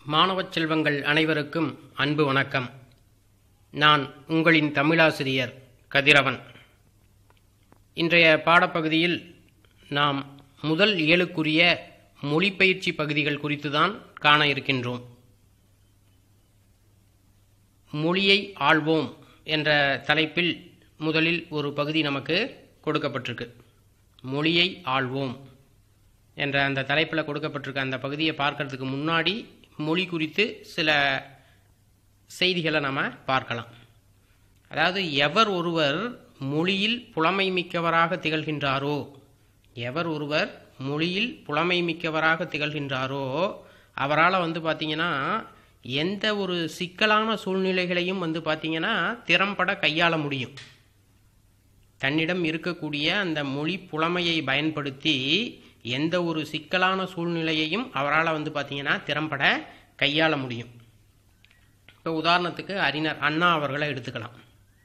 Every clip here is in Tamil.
மாணவச் செல்வங்கள் அனைவருக்கும் அன்பு வணக்கம் நான் உங்களின் தமிழாசிரியர் கதிரவன் இன்றைய பாடப்பகுதியில் நாம் முதல் ஏழுக்குரிய மொழிப்பயிற்சி பகுதிகள் குறித்து தான் காண இருக்கின்றோம் மொழியை ஆள்வோம் என்ற தலைப்பில் முதலில் ஒரு பகுதி நமக்கு கொடுக்கப்பட்டிருக்கு மொழியை ஆள்வோம் என்ற அந்த தலைப்பில் கொடுக்கப்பட்டிருக்க அந்த பகுதியை பார்க்கறதுக்கு முன்னாடி மொழி குறித்து சில செய்திகளை நம்ம பார்க்கலாம் அதாவது எவர் ஒருவர் மொழியில் புலமை மிக்கவராக திகழ்கின்றாரோ எவர் ஒருவர் மொழியில் புலமை மிக்கவராக திகழ்கின்றாரோ அவரால் வந்து பார்த்தீங்கன்னா எந்த ஒரு சிக்கலான சூழ்நிலைகளையும் வந்து பார்த்தீங்கன்னா திறம்பட கையாள முடியும் தன்னிடம் இருக்கக்கூடிய அந்த மொழி புலமையை பயன்படுத்தி எந்த ஒரு சிக்கலான சூழ்நிலையையும் அவரால் வந்து பார்த்தீங்கன்னா திறம்பட கையாள முடியும் இப்போ உதாரணத்துக்கு அறிஞர் அண்ணா அவர்களை எடுத்துக்கலாம்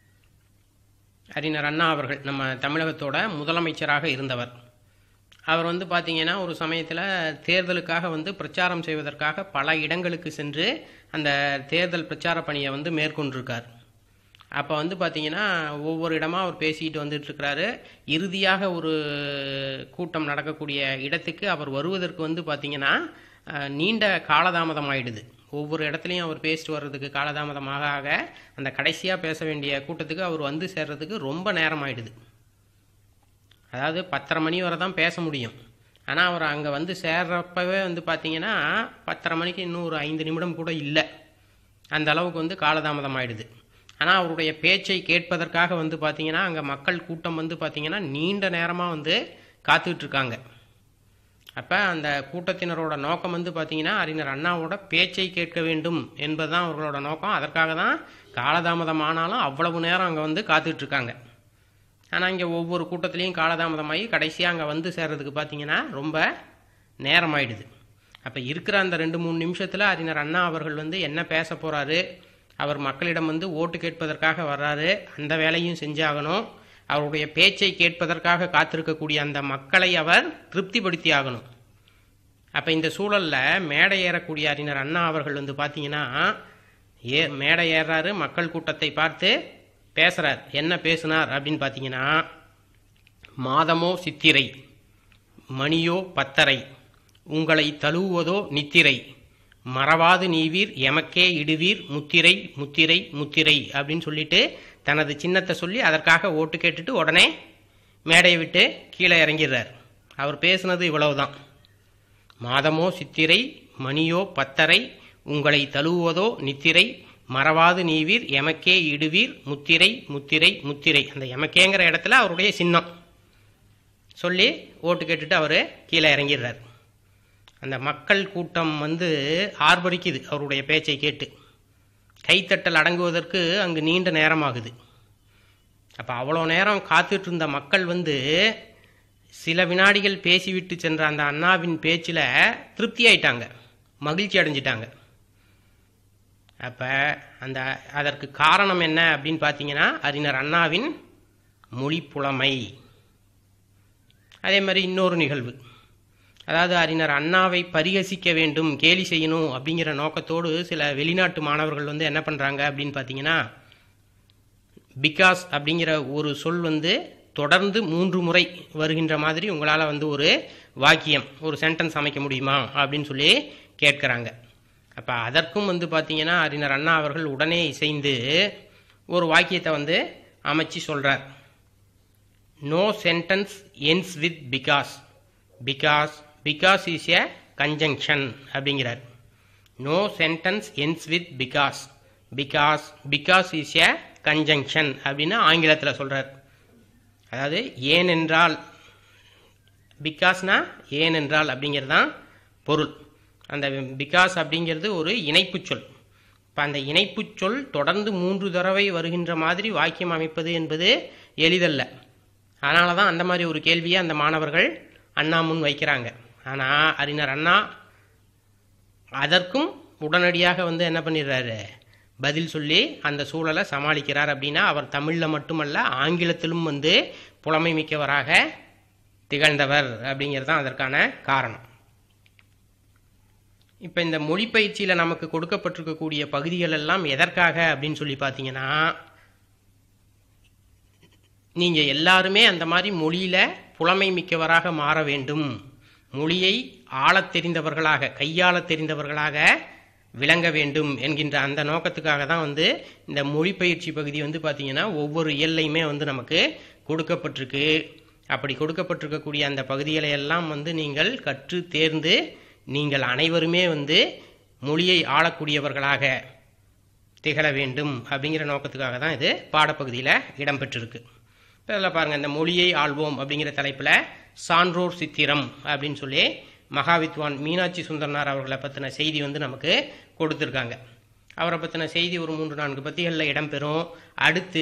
அறிஞர் அண்ணா அவர்கள் நம்ம தமிழகத்தோட முதலமைச்சராக இருந்தவர் அவர் வந்து பார்த்தீங்கன்னா ஒரு சமயத்தில் தேர்தலுக்காக வந்து பிரச்சாரம் செய்வதற்காக பல இடங்களுக்கு சென்று அந்த தேர்தல் பிரச்சார பணியை வந்து மேற்கொண்டிருக்கார் அப்போ வந்து பார்த்தீங்கன்னா ஒவ்வொரு இடமா அவர் பேசிக்கிட்டு வந்துட்டு இருக்கிறாரு இறுதியாக ஒரு கூட்டம் நடக்கக்கூடிய இடத்துக்கு அவர் வருவதற்கு வந்து பார்த்தீங்கன்னா அஹ், நீண்ட காலதாமதம் ஆயிடுது ஒவ்வொரு இடத்துலையும் அவர் பேசிட்டு வர்றதுக்கு காலதாமதமாக ஆக அந்த கடைசியாக பேச வேண்டிய கூட்டத்துக்கு அவர் வந்து சேர்றதுக்கு ரொம்ப நேரம் ஆயிடுது அதாவது பத்தரை மணி வரை தான் பேச முடியும் ஆனால் அவர் அங்கே வந்து சேர்றப்பவே வந்து பார்த்தீங்கன்னா பத்தரை மணிக்கு இன்னும் ஒரு ஐந்து நிமிடம் கூட இல்லை அந்த அளவுக்கு வந்து காலதாமதம் ஆயிடுது ஆனால் அவருடைய பேச்சை கேட்பதற்காக வந்து பார்த்தீங்கன்னா அங்கே மக்கள் கூட்டம் வந்து பார்த்தீங்கன்னா நீண்ட நேரமாக வந்து காத்துக்கிட்டு இருக்காங்க அப்போ அந்த கூட்டத்தினரோட நோக்கம் வந்து பார்த்தீங்கன்னா அறிஞர் அண்ணாவோட பேச்சை கேட்க வேண்டும் என்பதுதான் அவர்களோட நோக்கம் அதற்காக தான் காலதாமதம் ஆனாலும் அவ்வளவு நேரம் அங்கே வந்து காத்துக்கிட்டு இருக்காங்க ஆனால் இங்கே ஒவ்வொரு கூட்டத்திலையும் காலதாமதமாகி கடைசியாக அங்கே வந்து சேர்றதுக்கு பார்த்தீங்கன்னா ரொம்ப நேரம் ஆயிடுது அப்போ இருக்கிற அந்த ரெண்டு மூணு நிமிஷத்தில் அறிஞர் அண்ணா அவர்கள் வந்து என்ன பேச போகிறாரு அவர் மக்களிடம் வந்து ஓட்டு கேட்பதற்காக வர்றாரு அந்த வேலையும் செஞ்சாகணும் அவருடைய பேச்சை கேட்பதற்காக காத்திருக்கக்கூடிய அந்த மக்களை அவர் திருப்திப்படுத்தி ஆகணும் அப்போ இந்த சூழலில் மேடை ஏறக்கூடிய அறிஞர் அண்ணா அவர்கள் வந்து பார்த்தீங்கன்னா ஏ மேடை ஏறாரு மக்கள் கூட்டத்தை பார்த்து பேசுகிறார் என்ன பேசினார் அப்படின்னு பார்த்தீங்கன்னா மாதமோ சித்திரை மணியோ பத்தரை உங்களை தழுவுவதோ நித்திரை மறவாது நீவீர் எமக்கே இடுவீர் முத்திரை முத்திரை முத்திரை அப்படின்னு சொல்லிட்டு தனது சின்னத்தை சொல்லி அதற்காக ஓட்டு கேட்டுட்டு உடனே மேடையை விட்டு கீழே இறங்கிடுறார் அவர் பேசுனது இவ்வளவுதான் மாதமோ சித்திரை மணியோ பத்தரை உங்களை தழுவுவதோ நித்திரை மறவாது நீவீர் எமக்கே இடுவீர் முத்திரை முத்திரை முத்திரை அந்த எமக்கேங்கிற இடத்துல அவருடைய சின்னம் சொல்லி ஓட்டு கேட்டுட்டு அவர் கீழே இறங்கிடுறார் அந்த மக்கள் கூட்டம் வந்து ஆர்ப்பரிக்குது அவருடைய பேச்சை கேட்டு கைத்தட்டல் அடங்குவதற்கு அங்கு நீண்ட நேரமாகுது அப்போ அவ்வளோ நேரம் காத்துட்டு இருந்த மக்கள் வந்து சில வினாடிகள் பேசிவிட்டு சென்ற அந்த அண்ணாவின் பேச்சில் திருப்தி ஆயிட்டாங்க மகிழ்ச்சி அடைஞ்சிட்டாங்க அப்போ அந்த அதற்கு காரணம் என்ன அப்படின்னு பார்த்தீங்கன்னா அறிஞர் அண்ணாவின் மொழி புலமை அதே மாதிரி இன்னொரு நிகழ்வு அதாவது அறிஞர் அண்ணாவை பரிகசிக்க வேண்டும் கேலி செய்யணும் அப்படிங்கிற நோக்கத்தோடு சில வெளிநாட்டு மாணவர்கள் வந்து என்ன பண்ணுறாங்க அப்படின்னு பார்த்தீங்கன்னா பிகாஸ் அப்படிங்கிற ஒரு சொல் வந்து தொடர்ந்து மூன்று முறை வருகின்ற மாதிரி உங்களால் வந்து ஒரு வாக்கியம் ஒரு சென்டென்ஸ் அமைக்க முடியுமா அப்படின்னு சொல்லி கேட்குறாங்க அப்போ அதற்கும் வந்து பார்த்தீங்கன்னா அறிஞர் அண்ணா அவர்கள் உடனே இசைந்து ஒரு வாக்கியத்தை வந்து அமைச்சு சொல்கிறார் no sentence ends with because because because is a conjunction அப்படிங்கிறார் no sentence ends with because because because is a conjunction அப்படின்னு ஆங்கிலத்தில் சொல்கிறார் அதாவது ஏனென்றால் பிகாஸ்னா ஏனென்றால் அப்படிங்கிறது தான் பொருள் அந்த பிகாஸ் அப்படிங்கிறது ஒரு இணைப்புச் சொல் இப்போ அந்த இணைப்புச் சொல் தொடர்ந்து மூன்று தடவை வருகின்ற மாதிரி வாக்கியம் அமைப்பது என்பது எளிதல்ல அதனால தான் அந்த மாதிரி ஒரு கேள்வியை அந்த மாணவர்கள் அண்ணா முன் வைக்கிறாங்க ஆனால் அறிஞர் அண்ணா அதற்கும் உடனடியாக வந்து என்ன பண்ணிடுறாரு பதில் சொல்லி அந்த சூழலை சமாளிக்கிறார் அப்படின்னா அவர் தமிழில் மட்டுமல்ல ஆங்கிலத்திலும் வந்து புலமை மிக்கவராக திகழ்ந்தவர் அப்படிங்கிறது தான் அதற்கான காரணம் இப்போ இந்த மொழி பயிற்சியில் நமக்கு கொடுக்கப்பட்டிருக்கக்கூடிய பகுதிகள் எல்லாம் எதற்காக அப்படின்னு சொல்லி பார்த்தீங்கன்னா நீங்கள் எல்லாருமே அந்த மாதிரி மொழியில் புலமை மிக்கவராக மாற வேண்டும் மொழியை ஆளத் தெரிந்தவர்களாக கையாளத் தெரிந்தவர்களாக விளங்க வேண்டும் என்கின்ற அந்த நோக்கத்துக்காக தான் வந்து இந்த மொழி பயிற்சி பகுதி வந்து பார்த்தீங்கன்னா ஒவ்வொரு இயல்லையுமே வந்து நமக்கு கொடுக்கப்பட்டிருக்கு அப்படி கொடுக்கப்பட்டிருக்கக்கூடிய அந்த பகுதிகளை எல்லாம் வந்து நீங்கள் கற்று தேர்ந்து நீங்கள் அனைவருமே வந்து மொழியை ஆளக்கூடியவர்களாக திகழ வேண்டும் அப்படிங்கிற நோக்கத்துக்காக தான் இது பாடப்பகுதியில் இடம்பெற்றிருக்கு இப்போ இதில் பாருங்கள் இந்த மொழியை ஆள்வோம் அப்படிங்கிற தலைப்பில் சான்றோர் சித்திரம் அப்படின்னு சொல்லி மகாவித்வான் மீனாட்சி சுந்தரனார் அவர்களை பற்றின செய்தி வந்து நமக்கு கொடுத்துருக்காங்க அவரை பற்றின செய்தி ஒரு மூன்று நான்கு பத்திகளில் இடம்பெறும் அடுத்து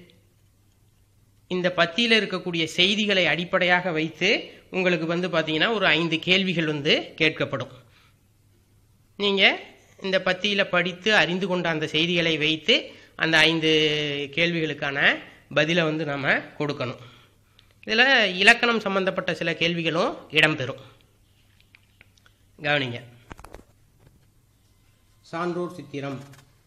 இந்த பத்தியில் இருக்கக்கூடிய செய்திகளை அடிப்படையாக வைத்து உங்களுக்கு வந்து பார்த்தீங்கன்னா ஒரு ஐந்து கேள்விகள் வந்து கேட்கப்படும் நீங்கள் இந்த பத்தியில் படித்து அறிந்து கொண்ட அந்த செய்திகளை வைத்து அந்த ஐந்து கேள்விகளுக்கான பதிலை வந்து நாம் கொடுக்கணும் இதில் இலக்கணம் சம்பந்தப்பட்ட சில கேள்விகளும் இடம்பெறும் கவனிங்க சான்றோர் சித்திரம்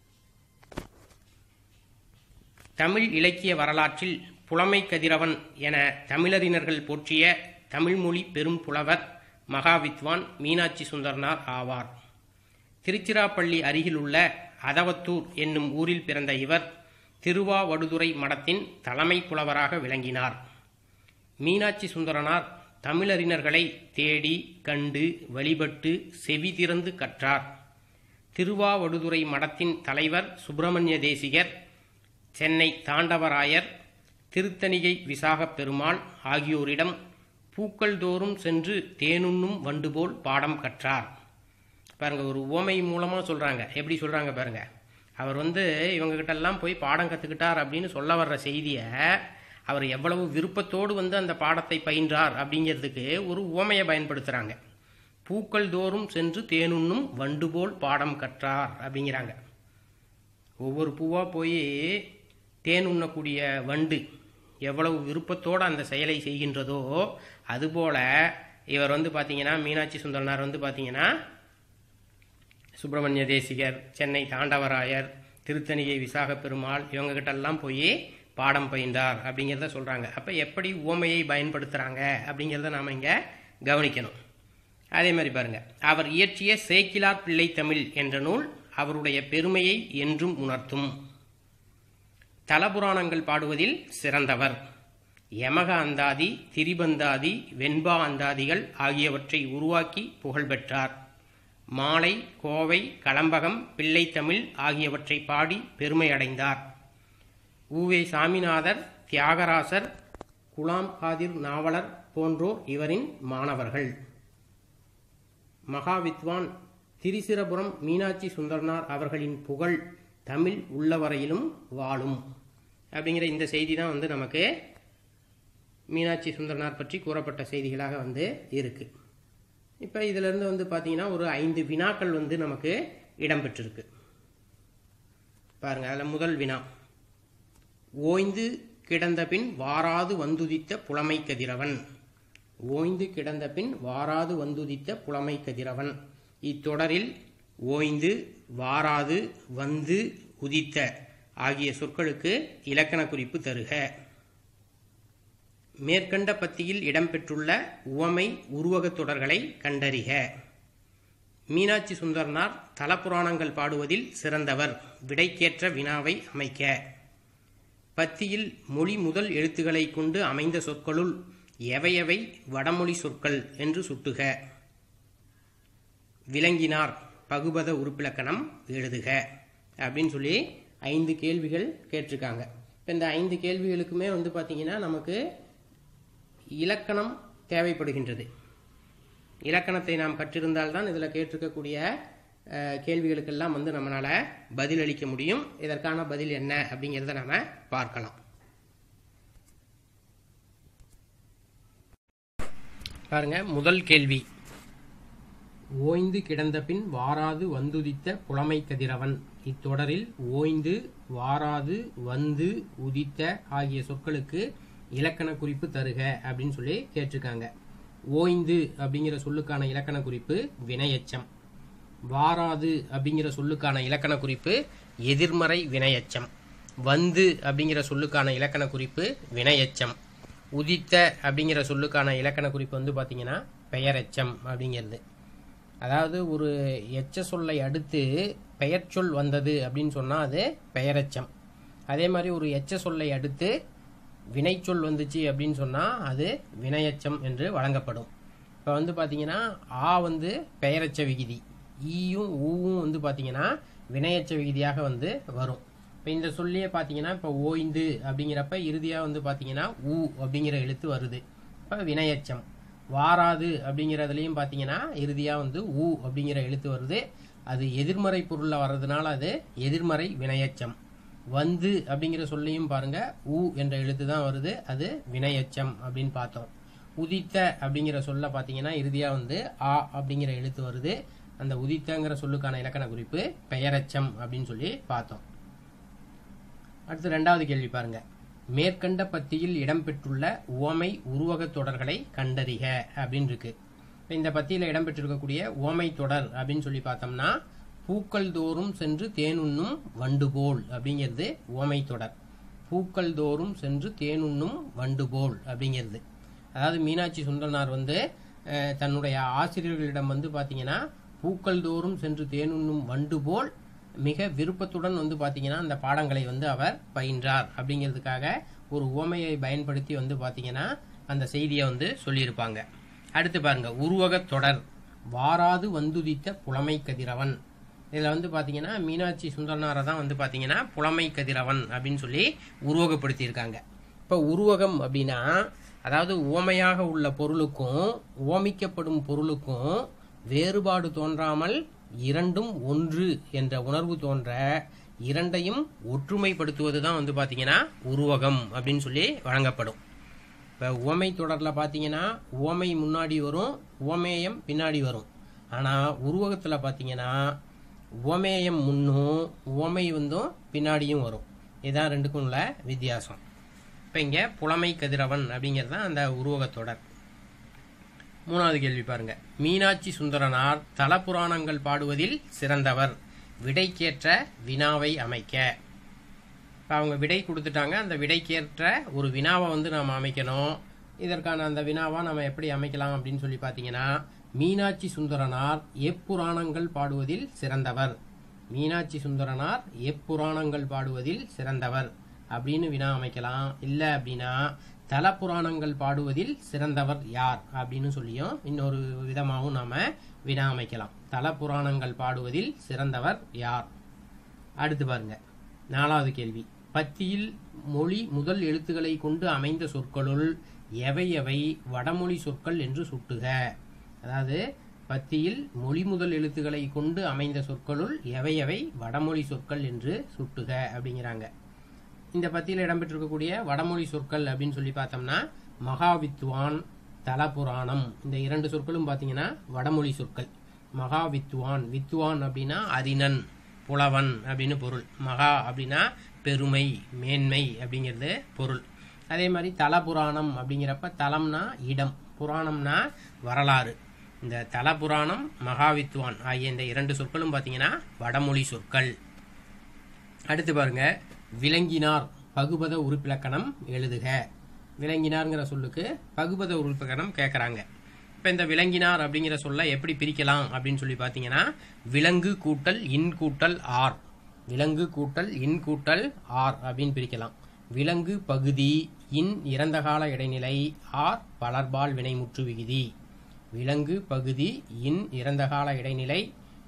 தமிழ் இலக்கிய வரலாற்றில் புலமை கதிரவன் என தமிழறிஞர்கள் போற்றிய தமிழ்மொழி பெரும் புலவர் மகாவித்வான் மீனாட்சி சுந்தரனார் ஆவார் திருச்சிராப்பள்ளி அருகிலுள்ள அதவத்தூர் என்னும் ஊரில் பிறந்த இவர் திருவாவடுதுறை மடத்தின் தலைமை புலவராக விளங்கினார் மீனாட்சி சுந்தரனார் தமிழறிஞர்களை தேடி கண்டு வழிபட்டு செவி திறந்து கற்றார் திருவாவடுதுறை மடத்தின் தலைவர் சுப்பிரமணிய தேசிகர் சென்னை தாண்டவராயர் திருத்தணிகை விசாகப் பெருமாள் ஆகியோரிடம் பூக்கள் தோறும் சென்று தேனுண்ணும் வண்டு போல் பாடம் கற்றார் பாருங்க ஒரு உவமை மூலமாக சொல்கிறாங்க எப்படி சொல்கிறாங்க பாருங்க அவர் வந்து இவங்ககிட்ட எல்லாம் போய் பாடம் கற்றுக்கிட்டார் அப்படின்னு சொல்ல வர்ற செய்தியை அவர் எவ்வளவு விருப்பத்தோடு வந்து அந்த பாடத்தை பயின்றார் அப்படிங்கிறதுக்கு ஒரு உவமையை பயன்படுத்துகிறாங்க பூக்கள் தோறும் சென்று தேனுண்ணும் வண்டு போல் பாடம் கற்றார் அப்படிங்கிறாங்க ஒவ்வொரு பூவாக போய் தேன் உண்ணக்கூடிய வண்டு எவ்வளவு விருப்பத்தோடு அந்த செயலை செய்கின்றதோ அதுபோல இவர் வந்து பார்த்தீங்கன்னா மீனாட்சி சுந்தரனார் வந்து பார்த்தீங்கன்னா சுப்பிரமணிய தேசிகர் சென்னை தாண்டவராயர் திருத்தணிகை விசாக பெருமாள் இவங்ககிட்டெல்லாம் போய் பாடம் பயின்றார் அப்படிங்கிறத சொல்கிறாங்க அப்போ எப்படி உவமையை பயன்படுத்துகிறாங்க அப்படிங்கிறத நாம் இங்கே கவனிக்கணும் அதே மாதிரி பாருங்க அவர் இயற்றிய சேக்கிலார் பிள்ளை தமிழ் என்ற நூல் அவருடைய பெருமையை என்றும் உணர்த்தும் தலபுராணங்கள் பாடுவதில் சிறந்தவர் யமக அந்தாதி திரிபந்தாதி வெண்பா அந்தாதிகள் ஆகியவற்றை உருவாக்கி புகழ்பெற்றார் மாலை கோவை களம்பகம் பிள்ளைத்தமிழ் ஆகியவற்றை பாடி பெருமை அடைந்தார் ஊவே சாமிநாதர் தியாகராசர் குலாம் காதிர் நாவலர் போன்றோர் இவரின் மாணவர்கள் மகாவித்வான் திரிசிரபுரம் மீனாட்சி சுந்தரனார் அவர்களின் புகழ் தமிழ் உள்ளவரையிலும் வாழும் அப்படிங்கிற இந்த செய்தி தான் வந்து நமக்கு மீனாட்சி சுந்தரனார் பற்றி கூறப்பட்ட செய்திகளாக வந்து இருக்கு இப்போ இதிலிருந்து வந்து பார்த்தீங்கன்னா ஒரு ஐந்து வினாக்கள் வந்து நமக்கு இடம்பெற்றிருக்கு பாருங்க அதில் முதல் வினா ஓய்ந்து கிடந்த பின் வாராது வந்துதித்த புலமை கதிரவன் ஓய்ந்து கிடந்த பின் வாராது வந்துதித்த புலமை கதிரவன் இத்தொடரில் ஓய்ந்து வாராது வந்து உதித்த ஆகிய சொற்களுக்கு இலக்கண குறிப்பு தருக மேற்கண்ட பத்தியில் இடம்பெற்றுள்ள உவமை உருவகத் தொடர்களை கண்டறிக மீனாட்சி சுந்தரனார் தலப்புராணங்கள் பாடுவதில் சிறந்தவர் விடைக்கேற்ற வினாவை அமைக்க பத்தியில் மொழி முதல் எழுத்துக்களை கொண்டு அமைந்த சொற்களுள் எவையவை வடமொழி சொற்கள் என்று சுட்டுக விளங்கினார் பகுபத உறுப்பிலக்கணம் எழுதுக அப்படின்னு சொல்லி ஐந்து கேள்விகள் கேட்டிருக்காங்க இப்போ இந்த ஐந்து கேள்விகளுக்குமே வந்து பார்த்தீங்கன்னா நமக்கு இலக்கணம் தேவைப்படுகின்றது இலக்கணத்தை நாம் கற்றிருந்தால்தான் இதில் கேட்டிருக்கக்கூடிய அஹ், கேள்விகளுக்கெல்லாம் வந்து நம்மளால் பதிலளிக்க முடியும் இதற்கான பதில் என்ன அப்படிங்கிறத நாம பார்க்கலாம் பாருங்க முதல் கேள்வி ஓய்ந்து கிடந்த பின் வாராது வந்துதித்த புலமை கதிரவன் இத்தொடரில் ஓய்ந்து வாராது வந்து உதித்த ஆகிய சொற்களுக்கு இலக்கண குறிப்பு தருக அப்படின்னு சொல்லி கேட்டிருக்காங்க ஓய்ந்து அப்படிங்கிற சொல்லுக்கான இலக்கண குறிப்பு வினையெச்சம் வாராது அப்படிங்கிற சொல்லுக்கான இலக்கண குறிப்பு எதிர்மறை வினையச்சம் வந்து அப்படிங்கிற சொல்லுக்கான இலக்கண குறிப்பு வினையச்சம் உதித்த அப்படிங்கிற சொல்லுக்கான இலக்கண குறிப்பு வந்து பார்த்தீங்கன்னா பெயரெச்சம் அப்படிங்கிறது அதாவது ஒரு எச்ச சொல்லை அடுத்து பெயர்ச்சொல் வந்தது அப்படின்னு சொன்னால் அது பெயரெச்சம் அதே மாதிரி ஒரு எச்ச சொல்லை அடுத்து வினைச்சொல் வந்துச்சு அப்படின்னு சொன்னால் அது வினையச்சம் என்று வழங்கப்படும் இப்போ வந்து பார்த்தீங்கன்னா ஆ வந்து பெயரச்ச விகுதி ஈயும் ஊவும் வந்து பார்த்தீங்கன்னா வினையச்ச விகுதியாக வந்து வரும் இப்போ இந்த சொல்லியே பார்த்தீங்கன்னா இப்போ ஓய்ந்து அப்படிங்கிறப்ப இறுதியாக வந்து பார்த்தீங்கன்னா ஊ அப்படிங்கிற எழுத்து வருது இப்போ வினையச்சம் வாராது அப்படிங்கிறதுலையும் பார்த்தீங்கன்னா இறுதியாக வந்து ஊ அப்படிங்கிற எழுத்து வருது அது எதிர்மறை பொருளில் வர்றதுனால அது எதிர்மறை வினையச்சம் வந்து அப்படிங்கிற சொல்லையும் பாருங்க ஊ என்ற எழுத்து தான் வருது அது வினையச்சம் அப்படின்னு பார்த்தோம் உதித்த அப்படிங்கிற சொல்ல பார்த்தீங்கன்னா இறுதியாக வந்து ஆ அப்படிங்கிற எழுத்து வருது அந்த உதித்தங்கிற சொல்லுக்கான இலக்கண குறிப்பு பெயரச்சம் அப்படின்னு சொல்லி பார்த்தோம் அடுத்து ரெண்டாவது கேள்வி பாருங்க மேற்கண்ட பத்தியில் இடம்பெற்றுள்ள உவமை உருவகத் தொடர்களை கண்டறிக அப்படின்னு இருக்கு இப்ப இந்த பத்தியில் இடம்பெற்றிருக்கக்கூடிய உவமை தொடர் அப்படின்னு சொல்லி பார்த்தோம்னா பூக்கள் தோறும் சென்று தேனுண்ணும் வண்டு போல் அப்படிங்கிறது உவமை தொடர் பூக்கள் தோறும் சென்று தேனுண்ணும் வண்டு போல் அப்படிங்கிறது அதாவது மீனாட்சி சுந்தரனார் வந்து அஹ், தன்னுடைய ஆசிரியர்களிடம் வந்து பார்த்தீங்கன்னா பூக்கள் தோறும் சென்று தேனுண்ணும் வண்டு போல் மிக விருப்பத்துடன் வந்து பார்த்தீங்கன்னா அந்த பாடங்களை வந்து அவர் பயின்றார் அப்படிங்கிறதுக்காக ஒரு உவமையை பயன்படுத்தி வந்து பார்த்தீங்கன்னா அந்த செய்தியை வந்து சொல்லியிருப்பாங்க அடுத்து பாருங்க உருவகத் தொடர் வாராது வந்துதித்த புலமை கதிரவன் இதில் வந்து பார்த்தீங்கன்னா மீனாட்சி சுந்தரனாரை தான் வந்து பார்த்தீங்கன்னா புலமை கதிரவன் அப்படின்னு சொல்லி உருவகப்படுத்தியிருக்காங்க இப்போ உருவகம் அப்படின்னா அதாவது உவமையாக உள்ள பொருளுக்கும் உவமிக்கப்படும் பொருளுக்கும் வேறுபாடு தோன்றாமல் இரண்டும் ஒன்று என்ற உணர்வு தோன்ற இரண்டையும் ஒற்றுமைப்படுத்துவது தான் வந்து பார்த்தீங்கன்னா உருவகம் அப்படின்னு சொல்லி வழங்கப்படும் இப்போ உவமை தொடரில் பார்த்தீங்கன்னா உவமை முன்னாடி வரும் உவமேயம் பின்னாடி வரும் ஆனால் உருவகத்தில் பார்த்தீங்கன்னா உவமேயம் முன்னும் உவமை வந்தும் பின்னாடியும் வரும் இதுதான் ரெண்டுக்கும் உள்ள வித்தியாசம் இப்போ இங்கே புலமை கதிரவன் அப்படிங்கிறது தான் அந்த உருவகத் தொடர் மூணாவது கேள்வி பாருங்க மீனாட்சி சுந்தரனார் தல புராணங்கள் பாடுவதில் சிறந்தவர் விடைக்கேற்ற வினாவை அமைக்க இப்போ அவங்க விடை கொடுத்துட்டாங்க அந்த விடைக்கேற்ற ஒரு வினாவை வந்து நாம் அமைக்கணும் இதற்கான அந்த வினாவை நம்ம எப்படி அமைக்கலாம் அப்படின்னு சொல்லி பார்த்தீங்கன்னா மீனாட்சி சுந்தரனார் எப்புராணங்கள் பாடுவதில் சிறந்தவர் மீனாட்சி சுந்தரனார் எப்புராணங்கள் பாடுவதில் சிறந்தவர் அப்படின்னு வினா அமைக்கலாம் இல்லை அப்படின்னா தல புராணங்கள் பாடுவதில் சிறந்தவர் யார் அப்படின்னு சொல்லியும் இன்னொரு விதமாகவும் நாம வினா அமைக்கலாம் தல புராணங்கள் பாடுவதில் சிறந்தவர் யார் அடுத்து பாருங்க நாலாவது கேள்வி பத்தியில் மொழி முதல் எழுத்துக்களை கொண்டு அமைந்த சொற்களுள் எவை எவை வடமொழி சொற்கள் என்று சுட்டுக அதாவது பத்தியில் மொழி முதல் எழுத்துக்களை கொண்டு அமைந்த சொற்களுள் எவை எவை வடமொழி சொற்கள் என்று சுட்டுக அப்படிங்கிறாங்க இந்த பத்தியில் இடம்பெற்றிருக்கக்கூடிய வடமொழி சொற்கள் அப்படின்னு சொல்லி பார்த்தோம்னா மகாவித்வான் தலபுராணம் இந்த இரண்டு சொற்களும் பார்த்தீங்கன்னா வடமொழி சொற்கள் மகாவித்வான் வித்வான் அப்படின்னா அறிணன் புலவன் அப்படின்னு பொருள் மகா அப்படின்னா பெருமை மேன்மை அப்படிங்கிறது பொருள் அதே மாதிரி தலபுராணம் அப்படிங்கிறப்ப தலம்னா இடம் புராணம்னா வரலாறு இந்த தலபுராணம் மகாவித்வான் ஆகிய இந்த இரண்டு சொற்களும் பார்த்தீங்கன்னா வடமொழி சொற்கள் அடுத்து பாருங்க விளங்கினார் பகுபத உறுப்பிலக்கணம் எழுதுக விளங்கினார்ங்கிற சொல்லுக்கு பகுபத உறுப்பிலக்கணம் கேட்குறாங்க இப்போ இந்த விளங்கினார் அப்படிங்கிற சொல்ல எப்படி பிரிக்கலாம் அப்படின்னு சொல்லி பார்த்தீங்கன்னா விலங்கு கூட்டல் இன் கூட்டல் ஆர் விலங்கு கூட்டல் இன் கூட்டல் ஆர் அப்படின்னு பிரிக்கலாம் விலங்கு பகுதி இன் இறந்த கால இடைநிலை ஆர் பலர்பால் வினைமுற்று விகுதி விலங்கு பகுதி இன் இறந்த கால இடைநிலை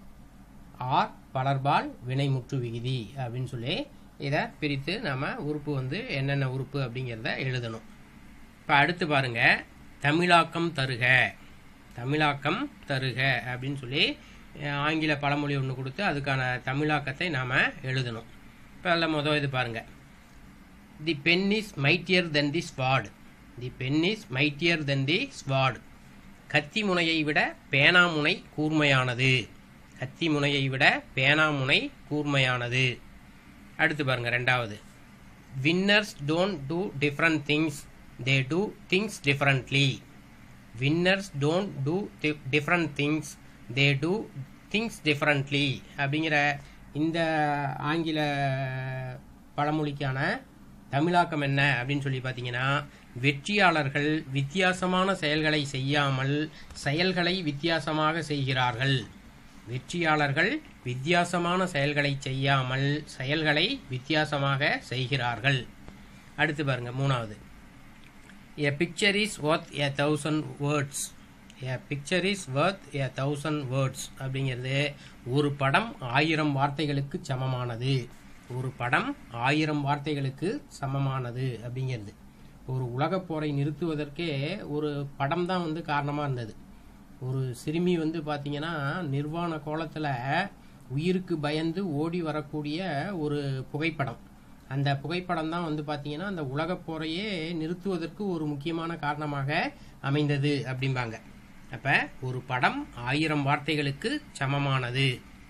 ஆர் பலர்பால் வினைமுற்று விகுதி அப்படின்னு சொல்லி இதை பிரித்து நம்ம உறுப்பு வந்து என்னென்ன உறுப்பு அப்படிங்கிறத எழுதணும் இப்போ அடுத்து பாருங்க தமிழாக்கம் தருக தமிழாக்கம் தருக அப்படின்னு சொல்லி அஹ், ஆங்கில பழமொழி ஒன்று கொடுத்து அதுக்கான தமிழாக்கத்தை நாம் எழுதணும் இப்போ அதில் மொதல் இது பாருங்க the pen is mightier than the sword the pen is mightier than the sword கத்தி முனையை விட பேனாமுனை கூர்மையானது கத்தி முனையை விட பேனாமுனை கூர்மையானது அடுத்து பாருங்க ரெண்டாவது winners don't do different things they do things differently winners don't do different things they do things differently அப்படிங்கிற இந்த ஆங்கில பழமொழிக்கான தமிழாக்கம் என்ன அப்படின்னு சொல்லி பார்த்தீங்கன்னா வெற்றியாளர்கள் வித்தியாசமான செயல்களை செய்யாமல் செயல்களை வித்தியாசமாக செய்கிறார்கள் வெற்றியாளர்கள் வித்தியாசமான செயல்களை செய்யாமல் செயல்களை வித்தியாசமாக செய்கிறார்கள் அடுத்து பாருங்க மூணாவது a picture is worth a thousand words a picture is worth a thousand words அப்படிங்கிறது ஒரு படம் ஆயிரம் வார்த்தைகளுக்கு சமமானது ஒரு படம் ஆயிரம் வார்த்தைகளுக்கு சமமானது அப்படிங்கிறது ஒரு உலகப் போரை நிறுத்துவதற்கே ஒரு படம் தான் வந்து காரணமாக இருந்தது ஒரு சிறுமி வந்து பார்த்தீங்கன்னா நிர்வாண கோலத்தில் உயிருக்கு பயந்து ஓடி வரக்கூடிய ஒரு புகைப்படம் அந்த புகைப்படம் தான் வந்து பார்த்தீங்கன்னா அந்த உலகப் போரையே நிறுத்துவதற்கு ஒரு முக்கியமான காரணமாக அமைந்தது அப்படிம்பாங்க அப்ப ஒரு படம் ஆயிரம் வார்த்தைகளுக்கு சமமானது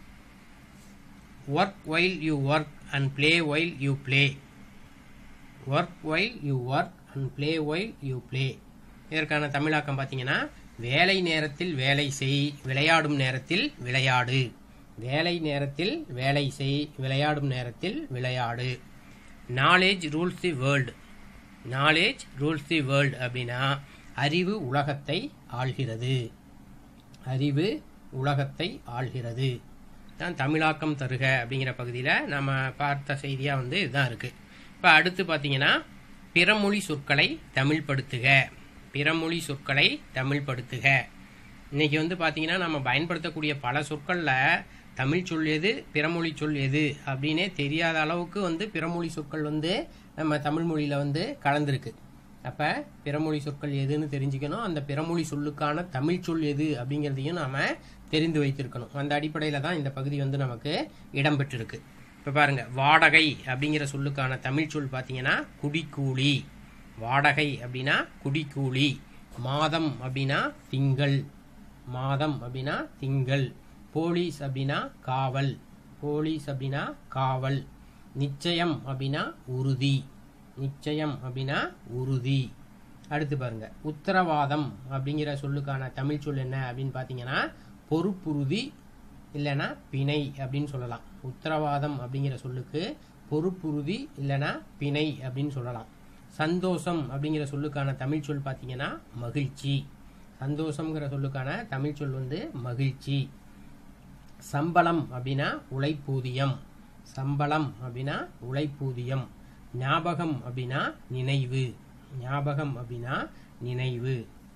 work while you work and play while you play work while you work and play while you play இதற்கான தமிழாக்கம் பார்த்தீங்கன்னா வேலை நேரத்தில் வேலை செய் விளையாடும் நேரத்தில் விளையாடு வேலை நேரத்தில் வேலை செய் விளையாடும் நேரத்தில் விளையாடு knowledge rules the world knowledge rules the world அப்படின்னா அறிவு உலகத்தை ஆள்கிறது அறிவு உலகத்தை ஆள்கிறது தான் தமிழாக்கம் தருக அப்படிங்கிற பகுதியில் நம்ம பார்த்த செய்தியாக வந்து இதுதான் இருக்குது இப்போ அடுத்து பார்த்தீங்கன்னா பிறமொழி சொற்களை தமிழ்படுத்துக பிறமொழி சொற்களை தமிழ்படுத்துக இன்னைக்கு வந்து பார்த்தீங்கன்னா நம்ம பயன்படுத்தக்கூடிய பல சொற்களில் தமிழ் சொல் எது பிறமொழி சொல் எது அப்படின்னே தெரியாத அளவுக்கு வந்து பிறமொழி சொற்கள் வந்து நம்ம தமிழ் மொழியில் வந்து கலந்துருக்கு அப்போ பிறமொழி சொற்கள் எதுன்னு தெரிஞ்சுக்கணும் அந்த பிறமொழி சொல்லுக்கான தமிழ் சொல் எது அப்படிங்கிறதையும் நாம் தெரிந்து வைத்திருக்கணும் அந்த அடிப்படையில் தான் இந்த பகுதி வந்து நமக்கு இடம்பெற்றிருக்கு இப்போ பாருங்க வாடகை அப்படிங்கிற சொல்லுக்கான தமிழ் சொல் பார்த்தீங்கன்னா குடிக்கூலி வாடகை அப்படின்னா குடிக்கூலி மாதம் அப்படின்னா திங்கள் மாதம் அப்படின்னா திங்கள் போலீஸ் அப்படின்னா காவல் போலீஸ் அப்படின்னா காவல் நிச்சயம் அப்படின்னா உறுதி நிச்சயம் அப்படின்னா உறுதி அடுத்து பாருங்க உத்தரவாதம் அப்படிங்கிற சொல்லுக்கான தமிழ் சொல் என்ன அப்படின்னு பார்த்தீங்கன்னா பொறுப்புறுதி இல்லைன்னா பிணை அப்படின்னு சொல்லலாம் உத்தரவாதம் அப்படிங்கிற சொல்லுக்கு பொறுப்புறுதி இல்லைன்னா பிணை அப்படின்னு சொல்லலாம் சந்தோஷம் அப்படிங்கிற சொல்லுக்கான தமிழ் சொல் பார்த்தீங்கன்னா மகிழ்ச்சி சந்தோஷம்ங்கிற சொல்லுக்கான தமிழ் சொல் வந்து மகிழ்ச்சி சம்பளம் அப்படின்னா உழைப்பூதியம் சம்பளம் அப்படின்னா உழைப்பூதியம் ஞாபகம் அப்படின்னா நினைவு ஞாபகம் அப்படின்னா நினைவு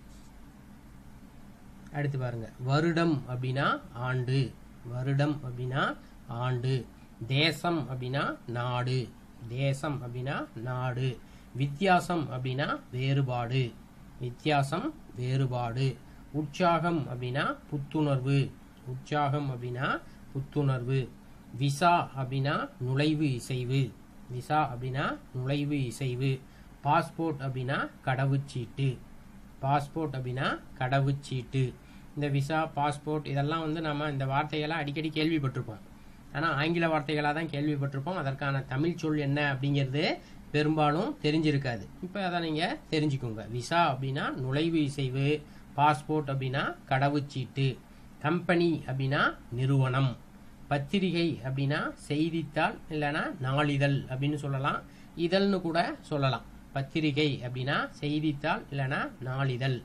அடுத்து பாருங்க வருடம் அப்படின்னா ஆண்டு வருடம் அப்படின்னா ஆண்டு தேசம் அப்படின்னா நாடு தேசம் அப்படின்னா நாடு வித்தியாசம் அப்படின்னா வேறுபாடு வித்தியாசம் வேறுபாடு உற்சாகம் அப்படின்னா புத்துணர்வு உற்சாகம் அப்படின்னா புத்துணர்வு விசா அப்படின்னா நுழைவு இசைவு விசா அப்படின்னா நுழைவு இசைவு பாஸ்போர்ட் அப்படின்னா கடவுச்சீட்டு பாஸ்போர்ட் அப்படின்னா கடவுச்சீட்டு இந்த விசா பாஸ்போர்ட் இதெல்லாம் வந்து நம்ம இந்த வார்த்தைகள்லாம் அடிக்கடி கேள்விப்பட்டிருப்போம் ஆனால் ஆங்கில வார்த்தைகளாக தான் கேள்விப்பட்டிருப்போம் அதற்கான தமிழ் சொல் என்ன அப்படிங்கிறது பெரும்பாலும் தெரிஞ்சிருக்காது இப்போ அதை நீங்கள் தெரிஞ்சுக்கோங்க விசா அப்படின்னா நுழைவு இசைவு பாஸ்போர்ட் அப்படின்னா கடவுச்சீட்டு கம்பெனி அப்படின்னா நிறுவனம் பத்திரிகை அப்படின்னா செய்தித்தாள் இல்லைன்னா நாளிதழ் அப்படின்னு சொல்லலாம் இதழ்னு கூட சொல்லலாம் பத்திரிகை அப்படின்னா செய்தித்தாள் இல்லைன்னா நாளிதழ்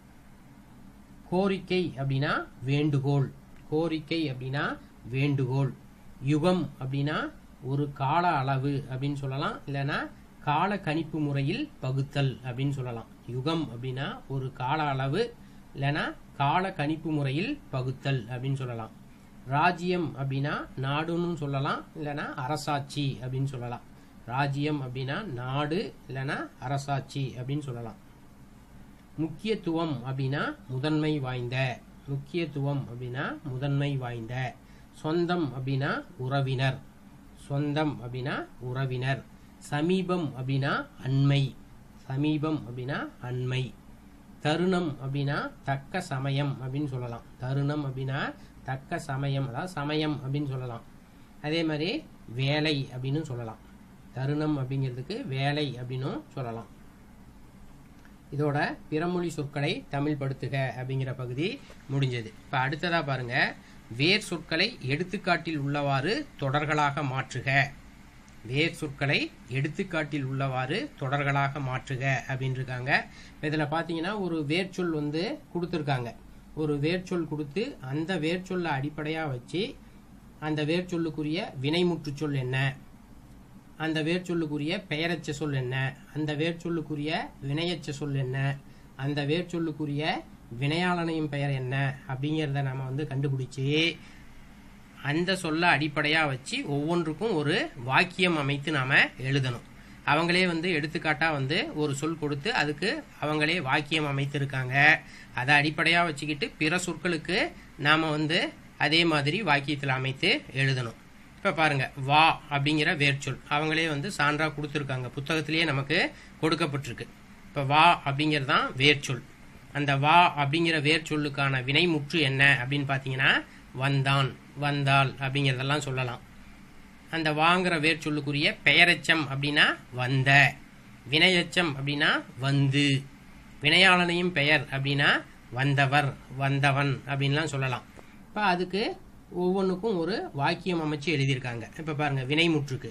கோரிக்கை அப்படின்னா வேண்டுகோள் கோரிக்கை அப்படின்னா வேண்டுகோள் யுகம் அப்படின்னா ஒரு கால அளவு அப்படின்னு சொல்லலாம் இல்லைன்னா கால கணிப்பு முறையில் பகுத்தல் அப்படின்னு சொல்லலாம் யுகம் அப்படின்னா ஒரு கால அளவு இல்லைன்னா கால கணிப்பு முறையில் பகுத்தல் அப்படின்னு சொல்லலாம் ராஜ்யம் அப்படின்னா நாடுன்னு சொல்லலாம் இல்லைன்னா அரசாட்சி அப்படின்னு சொல்லலாம் ராஜ்யம் அப்படின்னா நாடு இல்லைன்னா அரசாட்சி அப்படின்னு சொல்லலாம் முக்கியத்துவம் அப்படின்னா முதன்மை வாய்ந்த முக்கியத்துவம் அப்படின்னா முதன்மை வாய்ந்த சொந்தம் அப்படின்னா உறவினர் சொந்தம் அப்படின்னா உறவினர் சமீபம் அப்படின்னா அண்மை சமீபம் அப்படின்னா அண்மை தருணம் அப்படின்னா தக்க சமயம் அப்படின்னு சொல்லலாம் தருணம் அப்படின்னா தக்க சமயம் அதாவது சமயம் அப்படின்னு சொல்லலாம் அதே மாதிரி வேலை அப்படின்னு சொல்லலாம் தருணம் அப்படிங்கிறதுக்கு வேலை அப்படின்னும் சொல்லலாம் இதோட பிறமொழி சொற்களை தமிழ் படுத்துக அப்படிங்கிற பகுதி முடிஞ்சது இப்போ அடுத்ததா பாருங்க வேர் சொற்களை எடுத்துக்காட்டில் உள்ளவாறு தொடர்களாக மாற்றுக வேர் சொற்களை எடுத்துக்காட்டில் உள்ளவாறு தொடர்களாக மாற்றுக அப்படின்னு இருக்காங்க இதில் பார்த்தீங்கன்னா ஒரு வேர்ச்சொல் வந்து கொடுத்துருக்காங்க ஒரு வேர்ச்சொல் கொடுத்து அந்த வேர்ச்சொல்லை அடிப்படையாக வச்சு அந்த வேர்ச்சொல்லுக்குரிய வினைமுற்று சொல் என்ன அந்த வேர்ச்சொல்லுக்குரிய பெயரச்ச சொல் என்ன அந்த வேர்ச்சொல்லுக்குரிய வினையச்ச சொல் என்ன அந்த வேர்ச்சொல்லுக்குரிய வினையாளனையும் பெயர் என்ன அப்படிங்கிறத நம்ம வந்து கண்டுபிடிச்சி அந்த சொல்ல அடிப்படையாக வச்சு ஒவ்வொன்றுக்கும் ஒரு வாக்கியம் அமைத்து நாம் எழுதணும் அவங்களே வந்து எடுத்துக்காட்டாக வந்து ஒரு சொல் கொடுத்து அதுக்கு அவங்களே வாக்கியம் அமைத்திருக்காங்க அதை அடிப்படையாக வச்சுக்கிட்டு பிற சொற்களுக்கு நாம் வந்து அதே மாதிரி வாக்கியத்தில் அமைத்து எழுதணும் இப்போ பாருங்க வா அப்படிங்கிற வேர்ச்சொல் அவங்களே வந்து சான்றா கொடுத்துருக்காங்க புத்தகத்திலேயே நமக்கு கொடுக்கப்பட்டிருக்கு இப்போ வா அப்படிங்கிறது தான் வேர்ச்சொல் அந்த வா அப்படிங்கிற வேர்ச்சொல்லுக்கான வினைமுற்று என்ன அப்படின்னு பார்த்தீங்கன்னா வந்தான் வந்தாள் அப்படிங்கிறதெல்லாம் சொல்லலாம் அந்த வாங்குற வேர்ச்சொல்லுக்குரிய பெயரெச்சம் அப்படின்னா வந்த வினையச்சம் அப்படின்னா வந்து வினையாளனையும் பெயர் அப்படின்னா வந்தவர் வந்தவன் அப்படின்லாம் சொல்லலாம் இப்போ அதுக்கு ஒவ்வொன்றுக்கும் ஒரு வாக்கியம் அமைச்சு எழுதியிருக்காங்க இப்போ பாருங்க வினைமுற்றுக்கு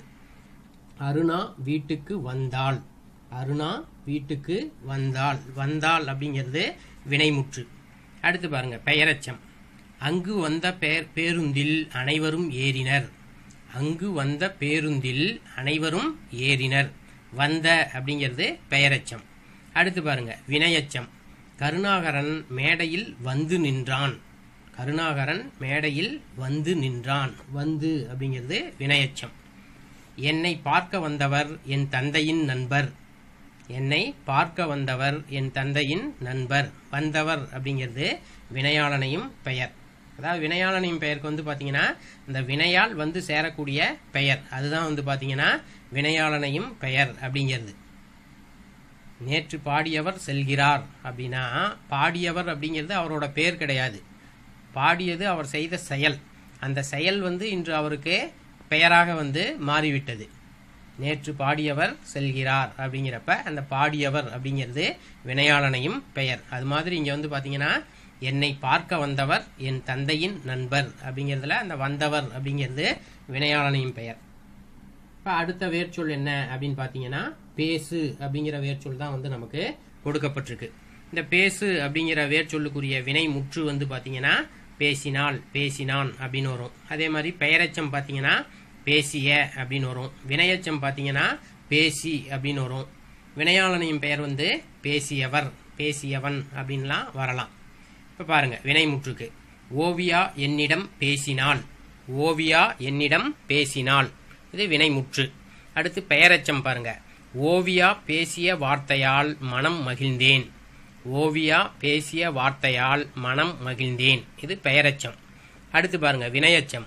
அருணா வீட்டுக்கு வந்தாள் அருணா வீட்டுக்கு வந்தாள் வந்தாள் அப்படிங்கிறது வினைமுற்று அடுத்து பாருங்க பெயரச்சம் அங்கு வந்த பேர் பேருந்தில் அனைவரும் ஏறினர் அங்கு வந்த பேருந்தில் அனைவரும் ஏறினர் வந்த அப்படிங்கிறது பெயரச்சம் அடுத்து பாருங்க வினையச்சம் கருணாகரன் மேடையில் வந்து நின்றான் கருணாகரன் மேடையில் வந்து நின்றான் வந்து அப்படிங்கிறது வினையச்சம் என்னை பார்க்க வந்தவர் என் தந்தையின் நண்பர் என்னை பார்க்க வந்தவர் என் தந்தையின் நண்பர் வந்தவர் அப்படிங்கிறது வினையாளனையும் பெயர் அதாவது வினையாளனின் பெயருக்கு வந்து பார்த்தீங்கன்னா இந்த வினையால் வந்து சேரக்கூடிய பெயர் அதுதான் வந்து பார்த்தீங்கன்னா வினையாளனையும் பெயர் அப்படிங்கிறது நேற்று பாடியவர் செல்கிறார் அப்படின்னா பாடியவர் அப்படிங்கிறது அவரோட பெயர் கிடையாது பாடியது அவர் செய்த செயல் அந்த செயல் வந்து இன்று அவருக்கு பெயராக வந்து மாறிவிட்டது நேற்று பாடியவர் செல்கிறார் அப்படிங்கிறப்ப அந்த பாடியவர் அப்படிங்கிறது வினையாளனையும் பெயர் அது மாதிரி இங்கே வந்து பார்த்தீங்கன்னா என்னை பார்க்க வந்தவர் என் தந்தையின் நண்பர் அப்படிங்கிறதுல அந்த வந்தவர் அப்படிங்கிறது வினையாளனையும் பெயர் இப்போ அடுத்த வேர்ச்சொல் என்ன அப்படின்னு பார்த்தீங்கன்னா பேசு அப்படிங்கிற வேர்ச்சொல் தான் வந்து நமக்கு கொடுக்கப்பட்டிருக்கு இந்த பேசு அப்படிங்கிற வேர்ச்சொல்லுக்குரிய வினை முற்று வந்து பார்த்தீங்கன்னா பேசினால் பேசினான் அப்படின்னு வரும் அதே மாதிரி பெயரச்சம் பார்த்தீங்கன்னா பேசிய அப்படின்னு வரும் வினையச்சம் பார்த்தீங்கன்னா பேசி அப்படின்னு வரும் வினையாளனையும் பெயர் வந்து பேசியவர் பேசியவன் அப்படின்லாம் வரலாம் இப்போ பாருங்க வினைமுற்றுக்கு ஓவியா என்னிடம் பேசினாள் ஓவியா என்னிடம் பேசினாள் இது வினைமுற்று அடுத்து பெயரச்சம் பாருங்க ஓவியா பேசிய வார்த்தையால் மனம் மகிழ்ந்தேன் ஓவியா பேசிய வார்த்தையால் மனம் மகிழ்ந்தேன் இது பெயரச்சம் அடுத்து பாருங்க வினையச்சம்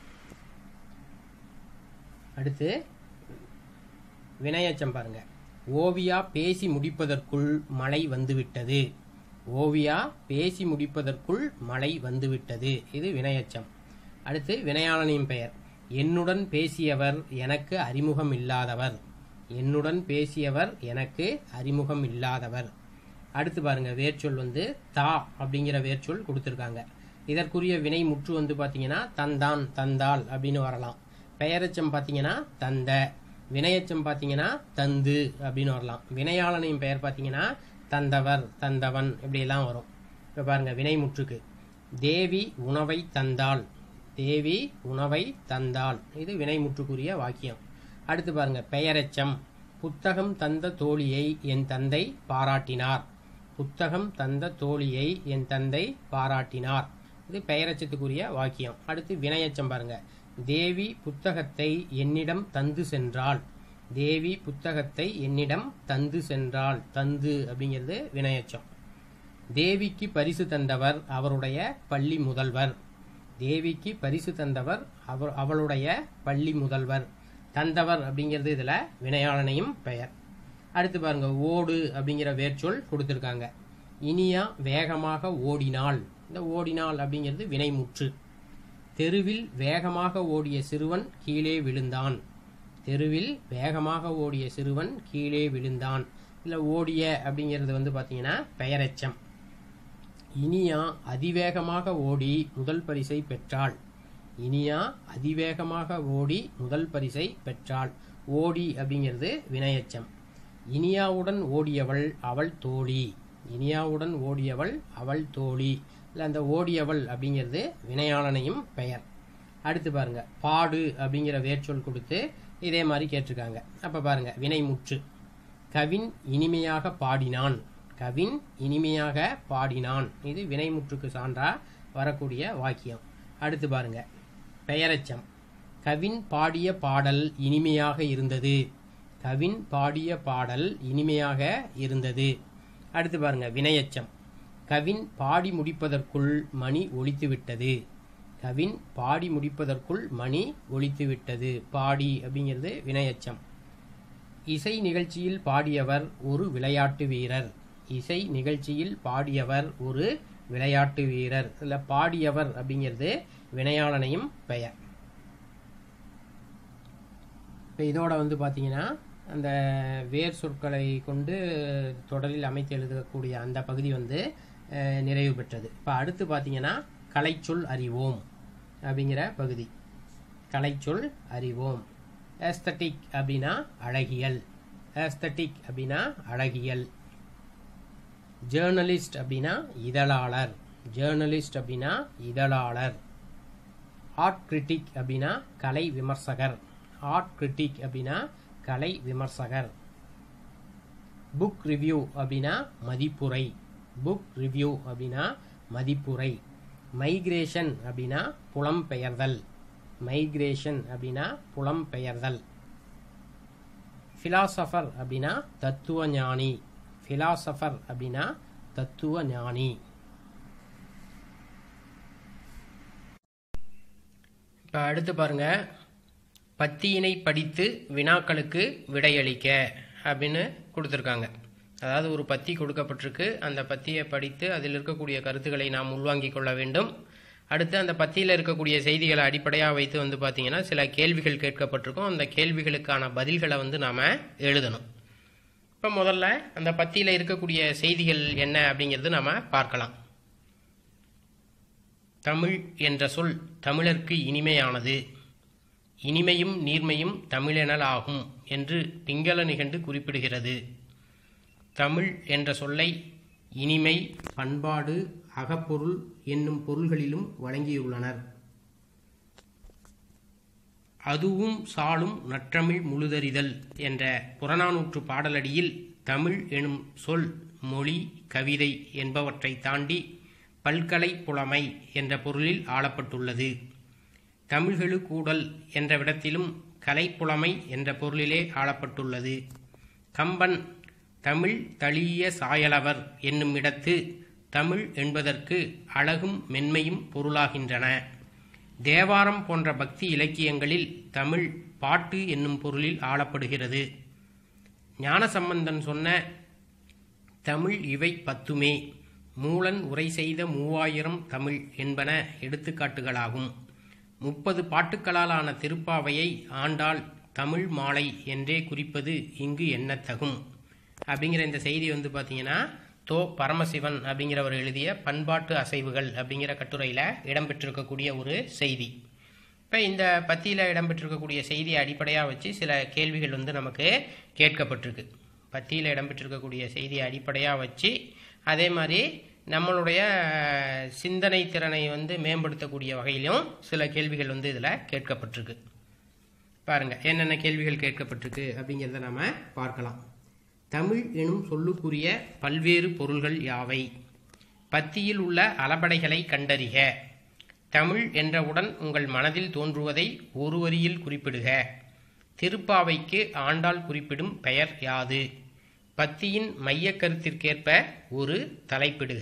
அடுத்து வினையச்சம் பாருங்க ஓவியா பேசி முடிப்பதற்குள் மழை வந்துவிட்டது ஓவியா பேசி முடிப்பதற்குள் மழை வந்துவிட்டது இது வினையச்சம் அடுத்து வினையாளனின் பெயர் என்னுடன் பேசியவர் எனக்கு அறிமுகம் இல்லாதவர் என்னுடன் பேசியவர் எனக்கு அறிமுகம் இல்லாதவர் அடுத்து பாருங்க வேர்ச்சொல் வந்து தா அப்படிங்கிற வேர்ச்சொல் கொடுத்துருக்காங்க இதற்குரிய வினை முற்று வந்து பார்த்தீங்கன்னா தந்தான் தந்தாள் அப்படின்னு வரலாம் பெயரச்சம் பார்த்தீங்கன்னா தந்த வினையச்சம் பார்த்தீங்கன்னா தந்து அப்படின்னு வரலாம் வினையாளனின் பெயர் பார்த்தீங்கன்னா தந்தவர் தந்தவன் இப்படியெல்லாம் வரும் இப்போ பாருங்க வினைமுற்றுக்கு தேவி உணவை தந்தாள் தேவி உணவை தந்தாள் இது வினைமுற்றுக்குரிய வாக்கியம் அடுத்து பாருங்க பெயரெச்சம் புத்தகம் தந்த தோழியை என் தந்தை பாராட்டினார் புத்தகம் தந்த தோழியை என் தந்தை பாராட்டினார் இது பெயரெச்சத்துக்குரிய வாக்கியம் அடுத்து வினையச்சம் பாருங்க தேவி புத்தகத்தை என்னிடம் தந்து சென்றாள் தேவி புத்தகத்தை என்னிடம் தந்து சென்றாள் தந்து அப்படிங்கிறது வினையச்சம் தேவிக்கு பரிசு தந்தவர் அவருடைய பள்ளி முதல்வர் தேவிக்கு பரிசு தந்தவர் அவர் அவளுடைய பள்ளி முதல்வர் தந்தவர் அப்படிங்கிறது இதுல வினையாளனையும் பெயர் அடுத்து பாருங்க ஓடு அப்படிங்கிற வேர்ச்சொல் கொடுத்துருக்காங்க இனியா வேகமாக ஓடினாள் இந்த ஓடினாள் அப்படிங்கிறது வினைமுற்று தெருவில் வேகமாக ஓடிய சிறுவன் கீழே விழுந்தான் தெருவில் வேகமாக ஓடிய சிறுவன் கீழே விழுந்தான் இல்லை ஓடிய அப்படிங்கிறது வந்து பார்த்தீங்கன்னா பெயரெச்சம் இனியா அதிவேகமாக ஓடி முதல் பரிசை பெற்றாள் இனியா அதிவேகமாக ஓடி முதல் பரிசை பெற்றாள் ஓடி அப்படிங்கிறது வினையச்சம் இனியாவுடன் ஓடியவள் அவள் தோழி இனியாவுடன் ஓடியவள் அவள் தோழி இல்லை அந்த ஓடியவள் அப்படிங்கிறது வினையாளனையும் பெயர் அடுத்து பாருங்க பாடு அப்படிங்கிற வேர்ச்சொல் கொடுத்து இதே மாதிரி கேட்டிருக்காங்க அப்ப பாருங்க வினை முற்று கவின் இனிமையாக பாடினான் கவின் இனிமையாக பாடினான் இது வினைமுற்றுக்கு சான்றா வரக்கூடிய வாக்கியம் அடுத்து பாருங்க பெயரச்சம் கவின் பாடிய பாடல் இனிமையாக இருந்தது கவின் பாடிய பாடல் இனிமையாக இருந்தது அடுத்து பாருங்க வினையச்சம் கவின் பாடி முடிப்பதற்குள் மணி ஒலித்துவிட்டது கவின் பாடி முடிப்பதற்குள் மணி ஒலித்துவிட்டது பாடி அப்படிங்கிறது வினையச்சம் இசை நிகழ்ச்சியில் பாடியவர் ஒரு விளையாட்டு வீரர் இசை நிகழ்ச்சியில் பாடியவர் ஒரு விளையாட்டு வீரர் இல்ல பாடியவர் அப்படிங்கிறது வினையாளனையும் பெயர் இப்போ இதோட வந்து பார்த்தீங்கன்னா அந்த வேர் சொற்களை கொண்டு தொடரில் அமைத்து எழுதக்கூடிய அந்த பகுதி வந்து அஹ், நிறைவு பெற்றது இப்போ அடுத்து பார்த்தீங்கன்னா கலைச்சொல் அறிவோம் அப்படிங்கிற பகுதி கலைச்சொல் அறிவோம் ஏஸ்தட்டிக் அப்படின்னா அழகியல் ஏஸ்தட்டிக் அப்படின்னா அழகியல் ஜேர்னலிஸ்ட் அப்படின்னா இதழாளர் ஜேர்னலிஸ்ட் அப்படின்னா இதழாளர் ஆர்ட் கிரிட்டிக் அப்படின்னா கலை விமர்சகர் ஆர்ட் கிரிட்டிக் அப்படின்னா கலை விமர்சகர் புக் ரிவ்யூ அப்படின்னா மதிப்புரை புக் ரிவ்யூ அப்படின்னா மதிப்புரை மைக்ரேஷன் அப்படின்னா புலம்பெயர்தல் மைக்ரேஷன் அப்படின்னா புலம்பெயர்தல் பிலாசபர் அப்படின்னா தத்துவ ஞானி பிலாசபர் அப்படின்னா தத்துவ ஞானி இப்போ அடுத்து பாருங்க பத்தியினை படித்து வினாக்களுக்கு விடையளிக்க அப்படின்னு கொடுத்துருக்காங்க அதாவது ஒரு பத்தி கொடுக்கப்பட்டிருக்கு அந்த பத்தியை படித்து அதில் இருக்கக்கூடிய கருத்துக்களை நாம் உள்வாங்கிக் கொள்ள வேண்டும் அடுத்து அந்த பத்தியில் இருக்கக்கூடிய செய்திகளை அடிப்படையாக வைத்து வந்து பார்த்தீங்கன்னா சில கேள்விகள் கேட்கப்பட்டிருக்கும் அந்த கேள்விகளுக்கான பதில்களை வந்து நாம் எழுதணும் இப்போ முதல்ல அந்த பத்தியில் இருக்கக்கூடிய செய்திகள் என்ன அப்படிங்கிறது நாம் பார்க்கலாம் தமிழ் என்ற சொல் தமிழர்க்கு இனிமையானது இனிமையும் நீர்மையும் தமிழெனல் ஆகும் என்று பிங்கள நிகண்டு குறிப்பிடுகிறது தமிழ் என்ற சொல்லை இனிமை பண்பாடு அகப்பொருள் என்னும் பொருள்களிலும் வழங்கியுள்ளனர் அதுவும் சாலும் நற்றமிழ் முழுதறிதல் என்ற புறநானூற்று பாடலடியில் தமிழ் எனும் சொல் மொழி கவிதை என்பவற்றை தாண்டி பல்கலை புலமை என்ற பொருளில் ஆளப்பட்டுள்ளது தமிழ்கெழு கூடல் என்ற விடத்திலும் கலைப்புலமை என்ற பொருளிலே ஆளப்பட்டுள்ளது கம்பன் தமிழ் தளிய சாயலவர் என்னும் இடத்து தமிழ் என்பதற்கு அழகும் மென்மையும் பொருளாகின்றன தேவாரம் போன்ற பக்தி இலக்கியங்களில் தமிழ் பாட்டு என்னும் பொருளில் ஆளப்படுகிறது ஞானசம்பந்தன் சொன்ன தமிழ் இவை பத்துமே மூலன் உரை செய்த மூவாயிரம் தமிழ் என்பன எடுத்துக்காட்டுகளாகும் முப்பது பாட்டுக்களாலான திருப்பாவையை ஆண்டாள் தமிழ் மாலை என்றே குறிப்பது இங்கு எண்ணத்தகும் அப்படிங்கிற இந்த செய்தி வந்து பார்த்தீங்கன்னா தோ பரமசிவன் அப்படிங்கிறவர் எழுதிய பண்பாட்டு அசைவுகள் அப்படிங்கிற கட்டுரையில் இடம்பெற்றிருக்கக்கூடிய ஒரு செய்தி இப்போ இந்த பத்தியில் இடம்பெற்றிருக்கக்கூடிய செய்தியை அடிப்படையாக வச்சு சில கேள்விகள் வந்து நமக்கு கேட்கப்பட்டிருக்கு பத்தியில் இடம்பெற்றிருக்கக்கூடிய செய்தியை அடிப்படையாக வச்சு அதே மாதிரி நம்மளுடைய சிந்தனை திறனை வந்து மேம்படுத்தக்கூடிய வகையிலும் சில கேள்விகள் வந்து இதில் கேட்கப்பட்டிருக்கு பாருங்க என்னென்ன கேள்விகள் கேட்கப்பட்டிருக்கு அப்படிங்கிறத நாம பார்க்கலாம் தமிழ் எனும் சொல்லுக்குரிய பல்வேறு பொருள்கள் யாவை பத்தியில் உள்ள அளபடைகளை கண்டறிக தமிழ் என்றவுடன் உங்கள் மனதில் தோன்றுவதை ஒரு வரியில் குறிப்பிடுக திருப்பாவைக்கு ஆண்டாள் குறிப்பிடும் பெயர் யாது பத்தியின் மையக் கருத்திற்கேற்ப ஒரு தலைப்பிடுக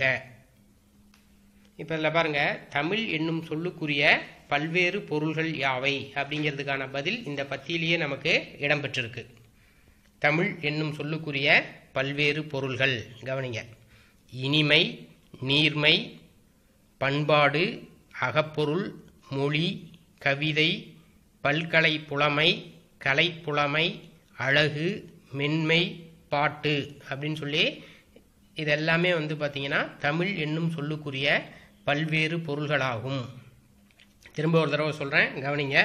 இப்போ இதில் பாருங்க தமிழ் என்னும் சொல்லுக்குரிய பல்வேறு பொருள்கள் யாவை அப்படிங்கிறதுக்கான பதில் இந்த பத்தியிலேயே நமக்கு இடம்பெற்றிருக்கு தமிழ் என்னும் சொல்லுக்குரிய பல்வேறு பொருள்கள் கவனிங்க இனிமை நீர்மை பண்பாடு அகப்பொருள் மொழி கவிதை பல்கலை புலமை கலைப்புலமை அழகு மென்மை பாட்டு அப்படின்னு சொல்லி இது எல்லாமே வந்து பார்த்தீங்கன்னா தமிழ் என்னும் சொல்லுக்குரிய பல்வேறு பொருள்களாகும் திரும்ப ஒரு தடவை சொல்கிறேன் கவனிங்க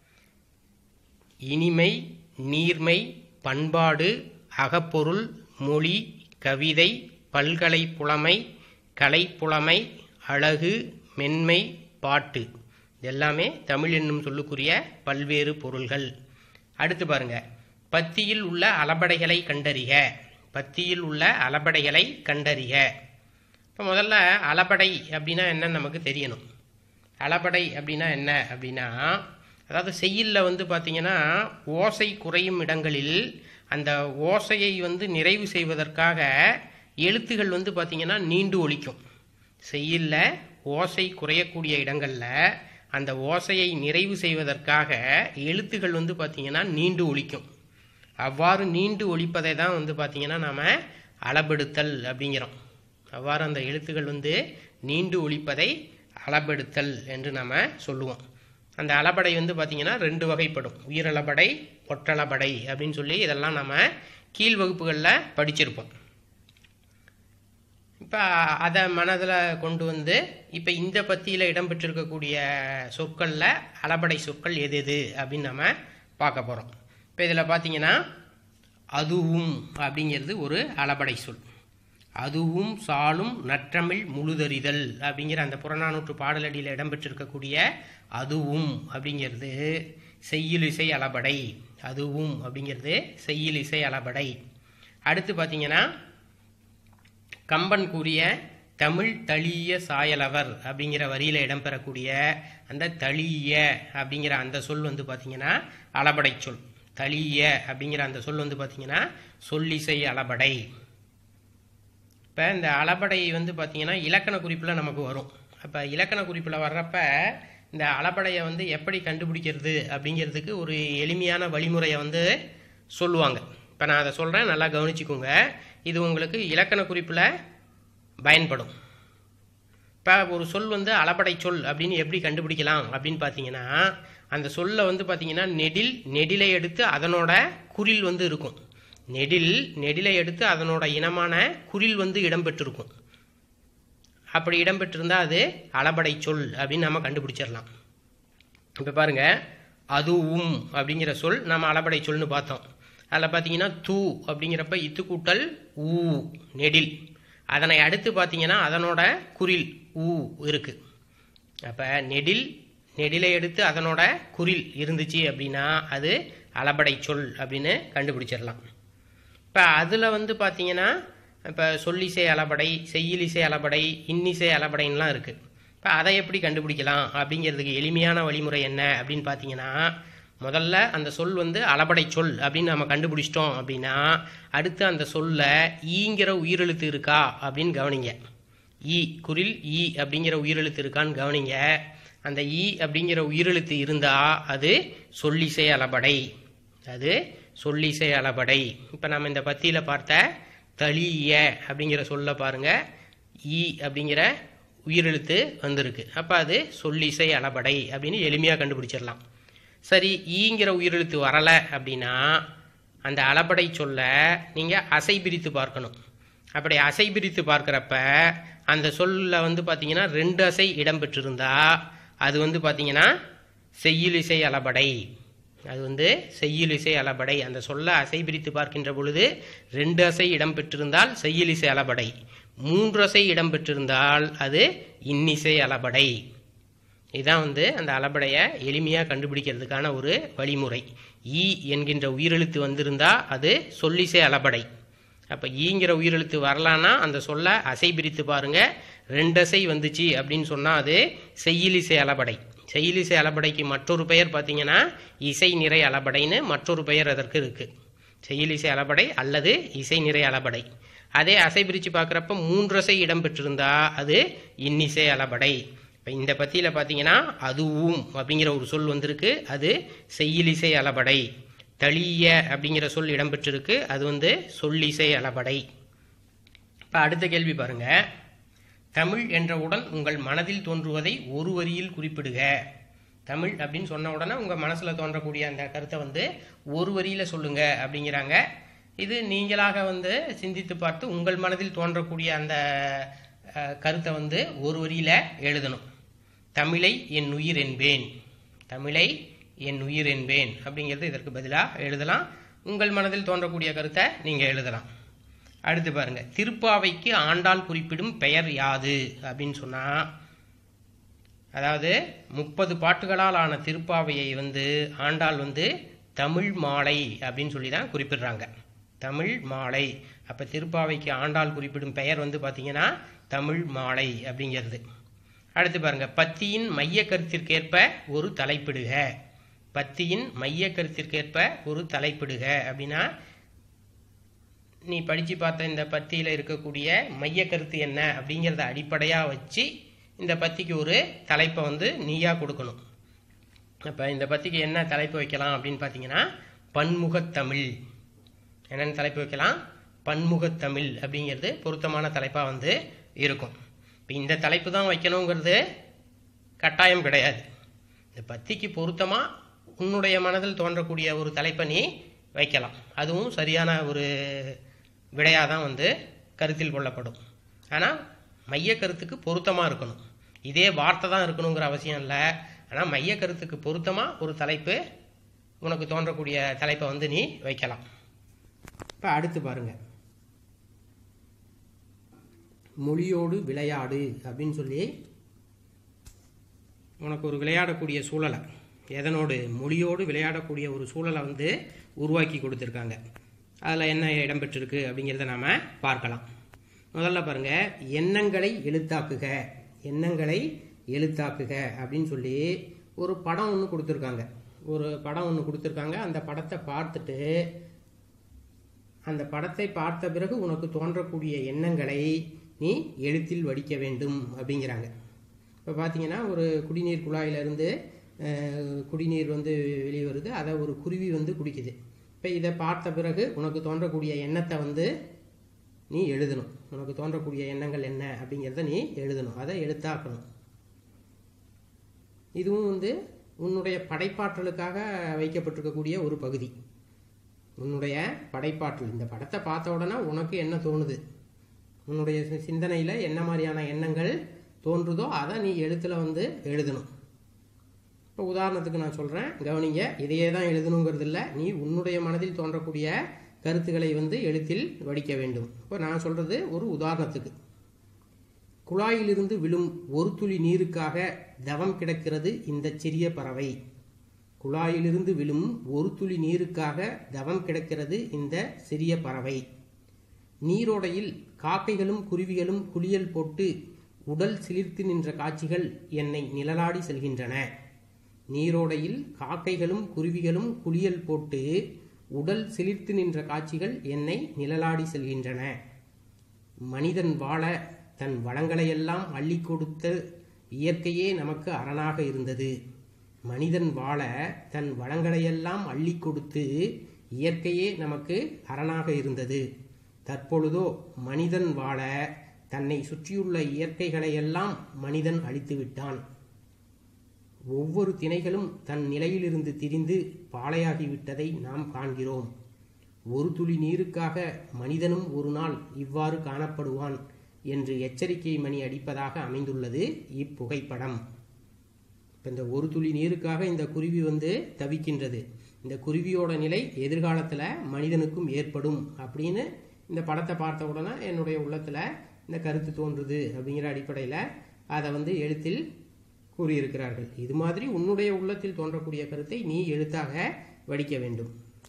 இனிமை நீர்மை பண்பாடு அகப்பொருள் மொழி கவிதை பல்கலை புலமை கலைப்புலமை அழகு மென்மை பாட்டு இது எல்லாமே தமிழ் என்னும் சொல்லுக்குரிய பல்வேறு பொருள்கள் அடுத்து பாருங்க பத்தியில் உள்ள அளபடைகளை கண்டறிக பத்தியில் உள்ள அளபடைகளை கண்டறிக இப்போ முதல்ல அளபடை அப்படின்னா என்னன்னு நமக்கு தெரியணும் அளபடை அப்படின்னா என்ன அப்படின்னா அதாவது செய்யுளில் வந்து பார்த்தீங்கன்னா ஓசை குறையும் இடங்களில் அந்த ஓசையை வந்து நிறைவு செய்வதற்காக எழுத்துகள் வந்து பார்த்தீங்கன்னா நீண்டு ஒலிக்கும் செய்யுளில் ஓசை குறையக்கூடிய இடங்களில் அந்த ஓசையை நிறைவு செய்வதற்காக எழுத்துகள் வந்து பார்த்தீங்கன்னா நீண்டு ஒலிக்கும் அவ்வாறு நீண்டு ஒலிப்பதை தான் வந்து பார்த்தீங்கன்னா நாம் அளபெடுத்தல் அப்படிங்கிறோம் அவ்வாறு அந்த எழுத்துகள் வந்து நீண்டு ஒலிப்பதை அளபெடுத்தல் என்று நாம் சொல்லுவோம் அந்த அளபடை வந்து பார்த்திங்கன்னா ரெண்டு வகைப்படும் உயிரளபடை ஒற்றளபடை அப்படின்னு சொல்லி இதெல்லாம் நம்ம கீழ் வகுப்புகளில் படிச்சிருப்போம் இப்போ அதை மனதில் கொண்டு வந்து இப்போ இந்த பத்தியில் இடம்பெற்றிருக்கக்கூடிய சொற்களில் அளபடை சொற்கள் எது எது அப்படின்னு நம்ம பார்க்க போகிறோம் இப்போ இதில் பார்த்தீங்கன்னா அதுவும் அப்படிங்கிறது ஒரு அளபடை சொல் அதுவும் சாலும் நற்றமிழ் முழுதறிதல் அப்படிங்கிற அந்த புறநானூற்று பாடலடியில் இடம்பெற்றிருக்கக்கூடிய அதுவும் அப்படிங்கிறது செய்யுள் இசை அளபடை அதுவும் அப்படிங்கிறது செய்யுள் இசை அளபடை அடுத்து பார்த்தீங்கன்னா கம்பன் கூறிய தமிழ் தளிய சாயலவர் அப்படிங்கிற வரியில் இடம்பெறக்கூடிய அந்த தளிய அப்படிங்கிற அந்த சொல் வந்து பார்த்தீங்கன்னா அளபடை சொல் தளிய அப்படிங்கிற அந்த சொல் வந்து பார்த்தீங்கன்னா சொல்லிசை அளபடை இப்போ இந்த அளபடை வந்து பார்த்தீங்கன்னா இலக்கண குறிப்பில் நமக்கு வரும் அப்போ இலக்கண குறிப்பில் வர்றப்ப இந்த அளபடையை வந்து எப்படி கண்டுபிடிக்கிறது அப்படிங்கிறதுக்கு ஒரு எளிமையான வழிமுறையை வந்து சொல்லுவாங்க இப்போ நான் அதை சொல்கிறேன் நல்லா கவனிச்சுக்கோங்க இது உங்களுக்கு இலக்கண குறிப்பில் பயன்படும் இப்போ ஒரு சொல் வந்து அளபடை சொல் அப்படின்னு எப்படி கண்டுபிடிக்கலாம் அப்படின்னு பார்த்தீங்கன்னா அந்த சொல்லை வந்து பார்த்தீங்கன்னா நெடில் நெடிலை எடுத்து அதனோட குறில் வந்து இருக்கும் நெடில் நெடிலை எடுத்து அதனோட இனமான குறில் வந்து இடம்பெற்றிருக்கும் அப்படி இடம்பெற்றிருந்தா அது அளபடை சொல் அப்படின்னு நம்ம கண்டுபிடிச்சிடலாம் இப்போ பாருங்க அதுவும் அப்படிங்கிற சொல் நம்ம அளபடை சொல்னு பார்த்தோம் அதில் பார்த்தீங்கன்னா தூ அப்படிங்கிறப்ப இத்து கூட்டல் ஊ நெடில் அதனை அடுத்து பார்த்தீங்கன்னா அதனோட குறில் ஊ இருக்கு அப்போ நெடில் நெடிலை எடுத்து அதனோட குறில் இருந்துச்சு அப்படின்னா அது அளபடை சொல் அப்படின்னு கண்டுபிடிச்சிடலாம் இப்போ அதில் வந்து பார்த்தீங்கன்னா இப்போ சொல்லிசை அளபடை செய்யிலிசை அளபடை இன்னிசை அளபடைன்லாம் இருக்குது இப்போ அதை எப்படி கண்டுபிடிக்கலாம் அப்படிங்கிறதுக்கு எளிமையான வழிமுறை என்ன அப்படின்னு பார்த்தீங்கன்னா முதல்ல அந்த சொல் வந்து அளபடை சொல் அப்படின்னு நம்ம கண்டுபிடிச்சிட்டோம் அப்படின்னா அடுத்து அந்த சொல்ல ஈங்கிற உயிரெழுத்து இருக்கா அப்படின்னு கவனிங்க ஈ குரில் ஈ அப்படிங்கிற உயிரெழுத்து இருக்கான்னு கவனிங்க அந்த ஈ அப்படிங்கிற உயிரெழுத்து இருந்தால் அது சொல்லிசை அளபடை அது சொல்லிசை அளபடை இப்போ நம்ம இந்த பத்தியில் பார்த்த தளிய அப்படிங்கிற சொல்ல பாருங்க ஈ அப்படிங்கிற உயிரெழுத்து வந்திருக்கு அப்போ அது சொல்லிசை அளபடை அப்படின்னு எளிமையாக கண்டுபிடிச்சிடலாம் சரி ஈங்கிற உயிரெழுத்து வரலை அப்படின்னா அந்த அளபடை சொல்ல நீங்கள் அசை பிரித்து பார்க்கணும் அப்படி அசை பிரித்து பார்க்குறப்ப அந்த சொல்ல வந்து பார்த்தீங்கன்னா ரெண்டு அசை இடம்பெற்றிருந்தா அது வந்து பார்த்தீங்கன்னா செய்யுளிசை அளபடை அது வந்து செய்யுளிசை அளபடை அந்த சொல்ல அசை பிரித்து பார்க்கின்ற பொழுது ரெண்டு அசை இடம்பெற்றிருந்தால் செய்யுளிசை அளபடை மூன்று அசை இடம்பெற்றிருந்தால் அது இன்னிசை அளபடை இதுதான் வந்து அந்த அளபடையை எளிமையாக கண்டுபிடிக்கிறதுக்கான ஒரு வழிமுறை ஈ என்கின்ற உயிரெழுத்து வந்திருந்தா அது சொல்லிசை அளபடை அப்போ ஈங்கிற உயிரெழுத்து வரலான்னா அந்த சொல்ல அசை பிரித்து பாருங்க ரெண்டசை வந்துச்சு அப்படின்னு சொன்னால் அது செய்யிலிசை அளபடை செய்யிலிசை அளபடைக்கு மற்றொரு பெயர் பார்த்தீங்கன்னா இசை நிறை அளபடைன்னு மற்றொரு பெயர் அதற்கு இருக்கு செய்யிலிசை அளபடை அல்லது இசை நிறை அளபடை அதே அசை பிரித்து பார்க்குறப்ப மூன்றசை இடம்பெற்றிருந்தா அது இன்னிசை அளபடை இப்போ இந்த பத்தியில் பார்த்தீங்கன்னா அதுவும் அப்படிங்கிற ஒரு சொல் வந்திருக்கு அது செய்யிலிசை அளபடை தளிய அப்படிங்கிற சொல் இடம்பெற்றிருக்கு அது வந்து சொல்லிசை அளபடை இப்போ அடுத்த கேள்வி பாருங்க தமிழ் என்றவுடன் உங்கள் மனதில் தோன்றுவதை ஒரு வரியில் குறிப்பிடுக தமிழ் அப்படின்னு சொன்ன உடனே உங்கள் மனசில் தோன்றக்கூடிய அந்த கருத்தை வந்து ஒரு வரியில் சொல்லுங்க அப்படிங்கிறாங்க இது நீங்களாக வந்து சிந்தித்து பார்த்து உங்கள் மனதில் தோன்றக்கூடிய அந்த அஹ், கருத்தை வந்து ஒரு வரியில் எழுதணும் தமிழை என் உயிர் என்பேன் தமிழை என் உயிர் என்பேன் அப்படிங்கிறது இதற்கு பதிலாக எழுதலாம் உங்கள் மனதில் தோன்றக்கூடிய கருத்தை நீங்கள் எழுதலாம் அடுத்து பாருங்க திருப்பாவைக்கு ஆண்டாள் குறிப்பிடும் பெயர் யாது அப்படின்னு சொன்னால் அதாவது முப்பது பாட்டுகளால் ஆன திருப்பாவையை வந்து ஆண்டாள் வந்து தமிழ் மாலை அப்படின்னு சொல்லி தான் குறிப்பிடுறாங்க தமிழ் மாலை அப்போ திருப்பாவைக்கு ஆண்டாள் குறிப்பிடும் பெயர் வந்து பார்த்தீங்கன்னா தமிழ் மாலை அப்படிங்கிறது அடுத்து பாருங்க பத்தியின் மைய கருத்திற்கேற்ப ஒரு தலைப்பிடுக பத்தியின் மைய கருத்திற்கேற்ப ஒரு தலைப்பிடுக அப்படின்னா நீ படித்து பார்த்த இந்த பத்தியில் இருக்கக்கூடிய மைய கருத்து என்ன அப்படிங்கிறத அடிப்படையாக வச்சு இந்த பத்திக்கு ஒரு தலைப்பை வந்து நீயாக கொடுக்கணும் அப்போ இந்த பத்திக்கு என்ன தலைப்பு வைக்கலாம் அப்படின்னு பார்த்தீங்கன்னா பன்முகத்தமிழ் என்னென்ன தலைப்பு வைக்கலாம் பன்முகத்தமிழ் அப்படிங்கிறது பொருத்தமான தலைப்பாக வந்து இருக்கும் இப்போ இந்த தலைப்பு தான் வைக்கணுங்கிறது கட்டாயம் கிடையாது இந்த பத்திக்கு பொருத்தமாக உன்னுடைய மனதில் தோன்றக்கூடிய ஒரு தலைப்பை நீ வைக்கலாம் அதுவும் சரியான ஒரு விடையாக தான் வந்து கருத்தில் கொள்ளப்படும் ஆனால் மைய கருத்துக்கு பொருத்தமாக இருக்கணும் இதே வார்த்தை தான் இருக்கணுங்கிற அவசியம் இல்லை ஆனால் மைய கருத்துக்கு பொருத்தமாக ஒரு தலைப்பு உனக்கு தோன்றக்கூடிய தலைப்பை வந்து நீ வைக்கலாம் இப்போ அடுத்து பாருங்க மொழியோடு விளையாடு அப்படின்னு சொல்லி உனக்கு ஒரு விளையாடக்கூடிய சூழலை எதனோடு மொழியோடு விளையாடக்கூடிய ஒரு சூழலை வந்து உருவாக்கி கொடுத்துருக்காங்க அதில் என்ன இடம்பெற்றிருக்கு அப்படிங்கிறத நாம் பார்க்கலாம் முதல்ல பாருங்க எண்ணங்களை எழுத்தாக்குக எண்ணங்களை எழுத்தாக்குக அப்படின்னு சொல்லி ஒரு படம் ஒன்று கொடுத்துருக்காங்க ஒரு படம் ஒன்று கொடுத்துருக்காங்க அந்த படத்தை பார்த்துட்டு அந்த படத்தை பார்த்த பிறகு உனக்கு தோன்றக்கூடிய எண்ணங்களை நீ எழுத்தில் வடிக்க வேண்டும் அப்படிங்கிறாங்க இப்போ பார்த்தீங்கன்னா ஒரு குடிநீர் குழாயிலிருந்து அஹ், குடிநீர் வந்து வெளியே வருது அதை ஒரு குருவி வந்து குடிக்குது இப்போ இதை பார்த்த பிறகு உனக்கு தோன்றக்கூடிய எண்ணத்தை வந்து நீ எழுதணும் உனக்கு தோன்றக்கூடிய எண்ணங்கள் என்ன அப்படிங்கிறத நீ எழுதணும் அதை எழுத்தாக்கணும் இதுவும் வந்து உன்னுடைய படைப்பாற்றலுக்காக வைக்கப்பட்டிருக்கக்கூடிய ஒரு பகுதி உன்னுடைய படைப்பாற்றல் இந்த படத்தை பார்த்த உடனே உனக்கு என்ன தோணுது உன்னுடைய சி- சிந்தனையில என்ன மாதிரியான எண்ணங்கள் தோன்றுதோ அதை நீ எழுத்துல வந்து எழுதணும் இப்போ உதாரணத்துக்கு நான் சொல்றேன் கவனிங்க இதையே தான் எழுதணுங்கிறது இல்லை நீ உன்னுடைய மனதில் தோன்றக்கூடிய கருத்துக்களை வந்து எழுத்தில் வடிக்க வேண்டும் இப்போ நான் சொல்றது ஒரு உதாரணத்துக்கு குழாயிலிருந்து விழும் ஒரு துளி நீருக்காக தவம் கிடக்கிறது இந்த சிறிய பறவை குழாயிலிருந்து விழும் ஒரு துளி நீருக்காக தவம் கிடக்கிறது இந்த சிறிய பறவை நீரோடையில் காக்கைகளும் குருவிகளும் குளியல் போட்டு உடல் சிலிர்த்து நின்ற காட்சிகள் என்னை நிழலாடி செல்கின்றன நீரோடையில் காக்கைகளும் குருவிகளும் குளியல் போட்டு உடல் சிலிர்த்து நின்ற காட்சிகள் என்னை நிழலாடி செல்கின்றன மனிதன் வாழ தன் வளங்களையெல்லாம் அள்ளி கொடுத்த இயற்கையே நமக்கு அரணாக இருந்தது மனிதன் வாழ தன் வளங்களையெல்லாம் அள்ளி கொடுத்து இயற்கையே நமக்கு அரணாக இருந்தது தற்பொழுதோ மனிதன் வாழ தன்னை சுற்றியுள்ள இயற்கைகளையெல்லாம் மனிதன் அழித்து விட்டான் ஒவ்வொரு திணைகளும் தன் நிலையிலிருந்து திரிந்து பாலையாகிவிட்டதை நாம் காண்கிறோம் ஒரு துளி நீருக்காக மனிதனும் ஒரு நாள் இவ்வாறு காணப்படுவான் என்று எச்சரிக்கை மணி அடிப்பதாக அமைந்துள்ளது இப்புகைப்படம் இப்ப இந்த ஒரு துளி நீருக்காக இந்த குருவி வந்து தவிக்கின்றது இந்த குருவியோட நிலை எதிர்காலத்தில் மனிதனுக்கும் ஏற்படும் அப்படின்னு இந்த படத்தை பார்த்த உடனே என்னுடைய உள்ளத்தில் இந்த கருத்து தோன்றுது அப்படிங்கிற அடிப்படையில் அதை வந்து எழுத்தில் கூறியிருக்கிறார்கள் இது மாதிரி உன்னுடைய உள்ளத்தில் தோன்றக்கூடிய கருத்தை நீ எழுத்தாக வடிக்க வேண்டும்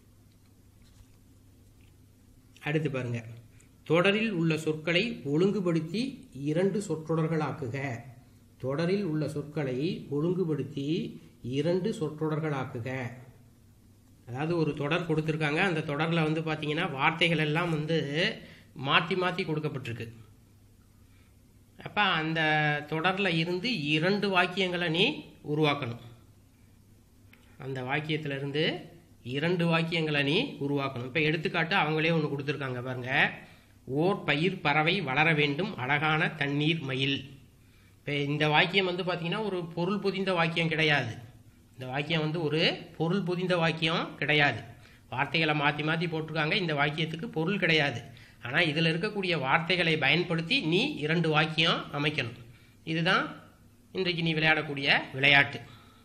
அடுத்து பாருங்க தொடரில் உள்ள சொற்களை ஒழுங்குபடுத்தி இரண்டு சொற்றொடர்களாக்குக தொடரில் உள்ள சொற்களை ஒழுங்குபடுத்தி இரண்டு சொற்றொடர்களாக்குக அதாவது ஒரு தொடர் கொடுத்துருக்காங்க அந்த தொடரில் வந்து பார்த்தீங்கன்னா வார்த்தைகள் எல்லாம் வந்து மாற்றி மாற்றி கொடுக்கப்பட்டிருக்கு அப்போ அந்த தொடரில் இருந்து இரண்டு வாக்கியங்களை நீ உருவாக்கணும் அந்த வாக்கியத்திலிருந்து இரண்டு வாக்கியங்களை நீ உருவாக்கணும் இப்போ எடுத்துக்காட்டு அவங்களே ஒன்று கொடுத்துருக்காங்க பாருங்க ஓர் பயிர் பறவை வளர வேண்டும் அழகான தண்ணீர் மயில் இப்போ இந்த வாக்கியம் வந்து பார்த்தீங்கன்னா ஒரு பொருள் பொதிந்த வாக்கியம் கிடையாது இந்த வாக்கியம் வந்து ஒரு பொருள் பொதிந்த வாக்கியம் கிடையாது வார்த்தைகளை மாற்றி மாற்றி போட்டிருக்காங்க இந்த வாக்கியத்துக்கு பொருள் கிடையாது ஆனால் இதில் இருக்கக்கூடிய வார்த்தைகளை பயன்படுத்தி நீ இரண்டு வாக்கியம் அமைக்கணும் இதுதான் இன்றைக்கு நீ விளையாடக்கூடிய விளையாட்டு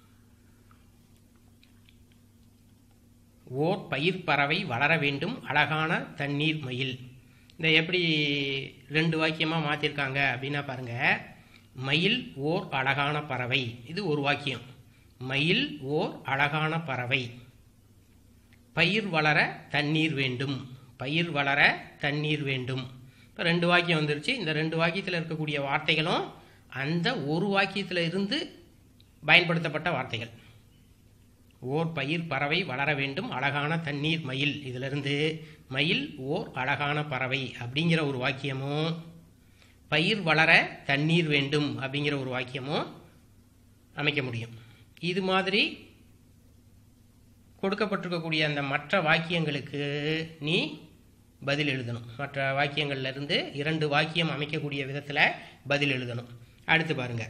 ஓர் பயிர் பறவை வளர வேண்டும் அழகான தண்ணீர் மயில் இந்த எப்படி ரெண்டு வாக்கியமாக மாற்றிருக்காங்க அப்படின்னா பாருங்க மயில் ஓர் அழகான பறவை இது ஒரு வாக்கியம் மயில் ஓர் அழகான பறவை பயிர் வளர தண்ணீர் வேண்டும் பயிர் வளர தண்ணீர் வேண்டும் இப்போ ரெண்டு வாக்கியம் வந்துருச்சு இந்த ரெண்டு வாக்கியத்தில் இருக்கக்கூடிய வார்த்தைகளும் அந்த ஒரு வாக்கியத்தில் இருந்து பயன்படுத்தப்பட்ட வார்த்தைகள் ஓர் பயிர் பறவை வளர வேண்டும் அழகான தண்ணீர் மயில் இதிலிருந்து மயில் ஓர் அழகான பறவை அப்படிங்கிற ஒரு வாக்கியமும் பயிர் வளர தண்ணீர் வேண்டும் அப்படிங்கிற ஒரு வாக்கியமும் அமைக்க முடியும் இது மாதிரி கொடுக்கப்பட்டிருக்கக்கூடிய அந்த மற்ற வாக்கியங்களுக்கு நீ பதில் எழுதணும் மற்ற வாக்கியங்கள்ல இருந்து இரண்டு வாக்கியம் அமைக்கக்கூடிய விதத்தில் பதில் எழுதணும் அடுத்து பாருங்க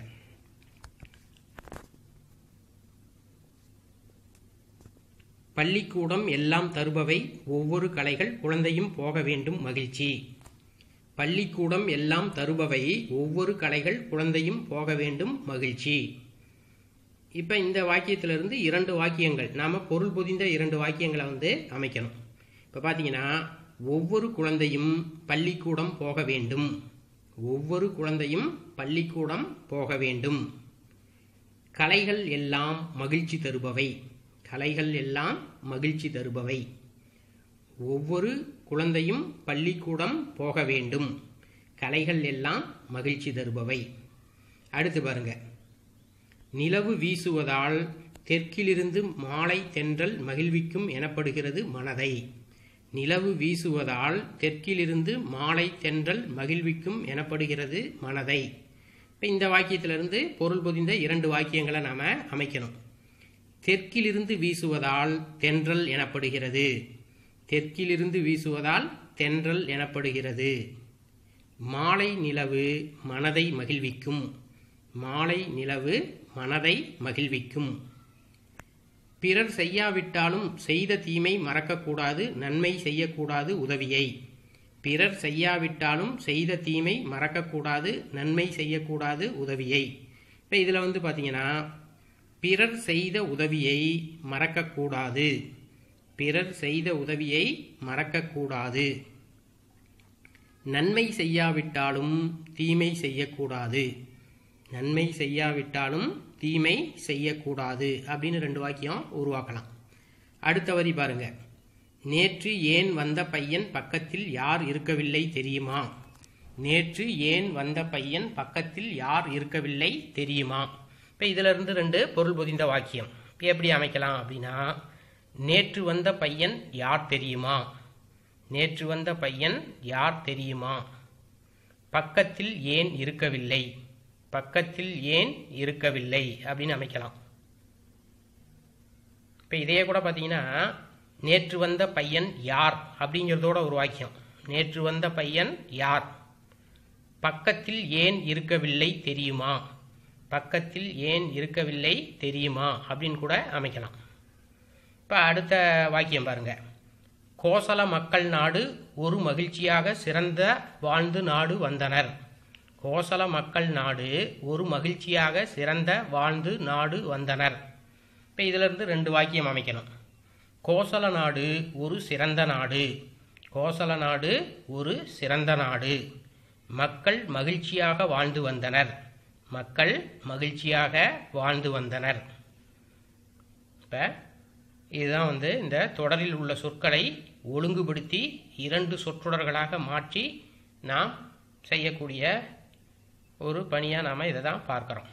பள்ளிக்கூடம் எல்லாம் தருபவை ஒவ்வொரு கலைகள் குழந்தையும் போக வேண்டும் மகிழ்ச்சி பள்ளிக்கூடம் எல்லாம் தருபவை ஒவ்வொரு கலைகள் குழந்தையும் போக வேண்டும் மகிழ்ச்சி இப்போ இந்த வாக்கியத்திலிருந்து இரண்டு வாக்கியங்கள் நாம் பொருள் பொதிந்த இரண்டு வாக்கியங்களை வந்து அமைக்கணும் இப்போ பார்த்தீங்கன்னா ஒவ்வொரு குழந்தையும் பள்ளிக்கூடம் போக வேண்டும் ஒவ்வொரு குழந்தையும் பள்ளிக்கூடம் போக வேண்டும் கலைகள் எல்லாம் மகிழ்ச்சி தருபவை கலைகள் எல்லாம் மகிழ்ச்சி தருபவை ஒவ்வொரு குழந்தையும் பள்ளிக்கூடம் போக வேண்டும் கலைகள் எல்லாம் மகிழ்ச்சி தருபவை அடுத்து பாருங்க நிலவு வீசுவதால் தெற்கிலிருந்து மாலை தென்றல் மகிழ்விக்கும் எனப்படுகிறது மனதை நிலவு வீசுவதால் தெற்கிலிருந்து மாலை தென்றல் மகிழ்விக்கும் எனப்படுகிறது மனதை இப்போ இந்த வாக்கியத்திலிருந்து பொருள் பொதிந்த இரண்டு வாக்கியங்களை நாம் அமைக்கணும் தெற்கிலிருந்து வீசுவதால் தென்றல் எனப்படுகிறது தெற்கிலிருந்து வீசுவதால் தென்றல் எனப்படுகிறது மாலை நிலவு மனதை மகிழ்விக்கும் மாலை நிலவு மனதை மகிழ்விக்கும் பிறர் செய்யாவிட்டாலும் செய்த தீமை மறக்கக்கூடாது நன்மை செய்யக்கூடாது உதவியை பிறர் செய்யாவிட்டாலும் செய்த தீமை மறக்கக்கூடாது நன்மை செய்யக்கூடாது உதவியை இப்போ இதில் வந்து பார்த்தீங்கன்னா பிறர் செய்த உதவியை மறக்கக்கூடாது பிறர் செய்த உதவியை மறக்கக்கூடாது நன்மை செய்யாவிட்டாலும் தீமை செய்யக்கூடாது நன்மை செய்யாவிட்டாலும் தீமை செய்யக்கூடாது அப்படின்னு ரெண்டு வாக்கியம் உருவாக்கலாம் அடுத்த வரி பாருங்க நேற்று ஏன் வந்த பையன் பக்கத்தில் யார் இருக்கவில்லை தெரியுமா நேற்று ஏன் வந்த பையன் பக்கத்தில் யார் இருக்கவில்லை தெரியுமா இப்போ இதில் இருந்து ரெண்டு பொருள் பொதிந்த வாக்கியம் எப்படி அமைக்கலாம் அப்படின்னா நேற்று வந்த பையன் யார் தெரியுமா நேற்று வந்த பையன் யார் தெரியுமா பக்கத்தில் ஏன் இருக்கவில்லை பக்கத்தில் ஏன் இருக்கவில்லை அப்படின்னு அமைக்கலாம் இப்போ இதையே கூட பார்த்தீங்கன்னா நேற்று வந்த பையன் யார் அப்படிங்கிறதோட ஒரு வாக்கியம் நேற்று வந்த பையன் யார் பக்கத்தில் ஏன் இருக்கவில்லை தெரியுமா பக்கத்தில் ஏன் இருக்கவில்லை தெரியுமா அப்படின்னு கூட அமைக்கலாம் இப்போ அடுத்த வாக்கியம் பாருங்க கோசல மக்கள் நாடு ஒரு மகிழ்ச்சியாக சிறந்த வாழ்ந்து நாடு வந்தனர் கோசல மக்கள் நாடு ஒரு மகிழ்ச்சியாக சிறந்த வாழ்ந்து நாடு வந்தனர் இப்போ இதிலிருந்து ரெண்டு வாக்கியம் அமைக்கணும் கோசல நாடு ஒரு சிறந்த நாடு கோசல நாடு ஒரு சிறந்த நாடு மக்கள் மகிழ்ச்சியாக வாழ்ந்து வந்தனர் மக்கள் மகிழ்ச்சியாக வாழ்ந்து வந்தனர் இப்போ இதுதான் வந்து இந்த தொடரில் உள்ள சொற்களை ஒழுங்குபடுத்தி இரண்டு சொற்றொடர்களாக மாற்றி நாம் செய்யக்கூடிய ஒரு பணியாக நாம் இதை தான் பார்க்குறோம்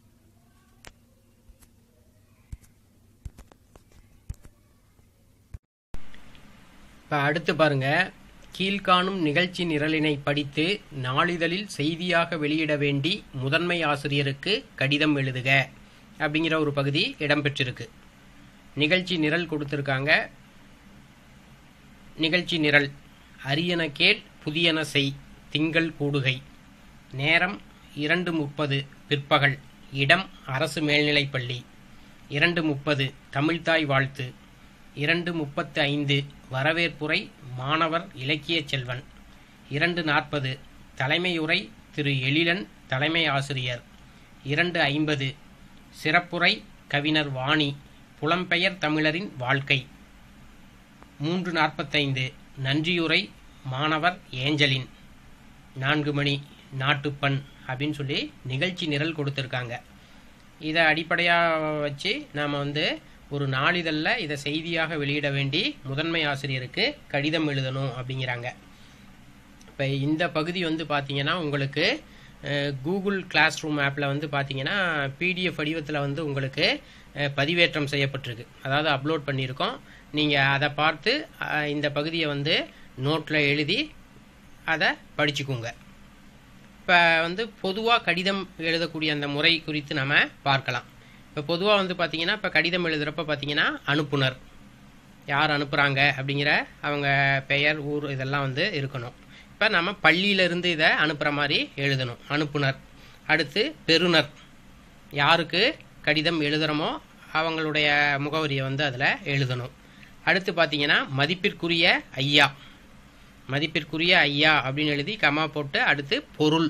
இப்போ அடுத்து பாருங்க கீழ்காணும் நிகழ்ச்சி நிரலினை படித்து நாளிதழில் செய்தியாக வெளியிட வேண்டி முதன்மை ஆசிரியருக்கு கடிதம் எழுதுக அப்படிங்கிற ஒரு பகுதி இடம்பெற்றிருக்கு நிகழ்ச்சி நிரல் கொடுத்துருக்காங்க நிகழ்ச்சி நிரல் அரியன கேள் புதியன செய் திங்கள் கூடுகை நேரம் இரண்டு முப்பது பிற்பகல் இடம் அரசு மேல்நிலைப்பள்ளி இரண்டு முப்பது தமிழ்தாய் வாழ்த்து இரண்டு முப்பத்து ஐந்து வரவேற்புரை மாணவர் இலக்கிய செல்வன் இரண்டு நாற்பது தலைமையுரை திரு எழிலன் தலைமை ஆசிரியர் இரண்டு ஐம்பது சிறப்புரை கவிஞர் வாணி புலம்பெயர் தமிழரின் வாழ்க்கை மூன்று நாற்பத்தைந்து நன்றியுரை மாணவர் ஏஞ்சலின் நான்கு மணி நாட்டுப்பண் அப்படின்னு சொல்லி நிகழ்ச்சி நிரல் கொடுத்துருக்காங்க இதை அடிப்படையாக வச்சு நாம் வந்து ஒரு நாளிதழில் இதை செய்தியாக வெளியிட வேண்டி முதன்மை ஆசிரியருக்கு கடிதம் எழுதணும் அப்படிங்கிறாங்க இப்போ இந்த பகுதி வந்து பார்த்தீங்கன்னா உங்களுக்கு கூகுள் கிளாஸ் ரூம் ஆப்பில் வந்து பார்த்தீங்கன்னா பிடிஎஃப் வடிவத்தில் வந்து உங்களுக்கு அஹ், பதிவேற்றம் செய்யப்பட்டிருக்கு அதாவது அப்லோட் பண்ணியிருக்கோம் நீங்கள் அதை பார்த்து அஹ், இந்த பகுதியை வந்து நோட்டில் எழுதி அதை படிச்சுக்குங்க இப்போ வந்து பொதுவாக கடிதம் எழுதக்கூடிய அந்த முறை குறித்து நம்ம பார்க்கலாம் இப்போ பொதுவாக வந்து பார்த்தீங்கன்னா இப்போ கடிதம் எழுதுகிறப்ப பார்த்தீங்கன்னா அனுப்புனர் யார் அனுப்புகிறாங்க அப்படிங்கிற அவங்க பெயர் ஊர் இதெல்லாம் வந்து இருக்கணும் இப்போ நம்ம பள்ளியிலேருந்து இதை அனுப்புகிற மாதிரி எழுதணும் அனுப்புனர் அடுத்து பெறுநர் யாருக்கு கடிதம் எழுதுகிறோமோ அவங்களுடைய முகவரியை வந்து அதில் எழுதணும் அடுத்து பார்த்தீங்கன்னா மதிப்பிற்குரிய ஐயா மதிப்பிற்குரிய ஐயா அப்படின்னு எழுதி கமா போட்டு அடுத்து பொருள்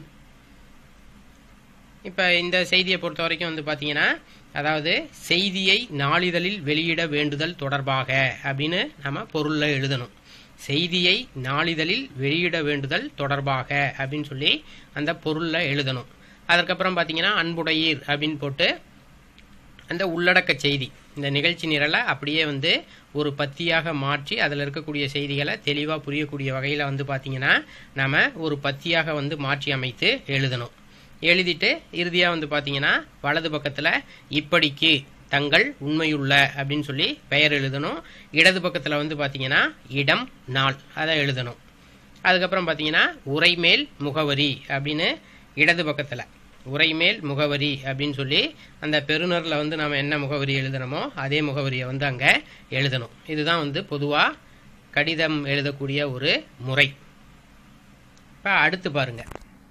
இப்போ இந்த செய்தியை பொறுத்த வரைக்கும் வந்து பார்த்தீங்கன்னா அதாவது செய்தியை நாளிதழில் வெளியிட வேண்டுதல் தொடர்பாக அப்படின்னு நம்ம பொருளில் எழுதணும் செய்தியை நாளிதழில் வெளியிட வேண்டுதல் தொடர்பாக அப்படின்னு சொல்லி அந்த பொருளில் எழுதணும் அதற்கப்புறம் பார்த்தீங்கன்னா அன்புடையீர் அப்படின்னு போட்டு அந்த உள்ளடக்க செய்தி இந்த நிகழ்ச்சி நிரலை அப்படியே வந்து ஒரு பத்தியாக மாற்றி அதில் இருக்கக்கூடிய செய்திகளை தெளிவாக புரியக்கூடிய வகையில் வந்து பார்த்தீங்கன்னா நம்ம ஒரு பத்தியாக வந்து மாற்றி அமைத்து எழுதணும் எழுதிட்டு இறுதியாக வந்து பார்த்தீங்கன்னா வலது பக்கத்தில் இப்படிக்கு தங்கள் உண்மையுள்ள அப்படின்னு சொல்லி பெயர் எழுதணும் இடது பக்கத்தில் வந்து பார்த்தீங்கன்னா இடம் நாள் அதை எழுதணும் அதுக்கப்புறம் பார்த்தீங்கன்னா உரைமேல் முகவரி அப்படின்னு இடது பக்கத்தில் உரைமேல் முகவரி அப்படின்னு சொல்லி அந்த பெறுநரில் வந்து நாம் என்ன முகவரி எழுதணுமோ அதே முகவரியை வந்து அங்கே எழுதணும் இதுதான் வந்து பொதுவாக கடிதம் எழுதக்கூடிய ஒரு முறை இப்போ அடுத்து பாருங்க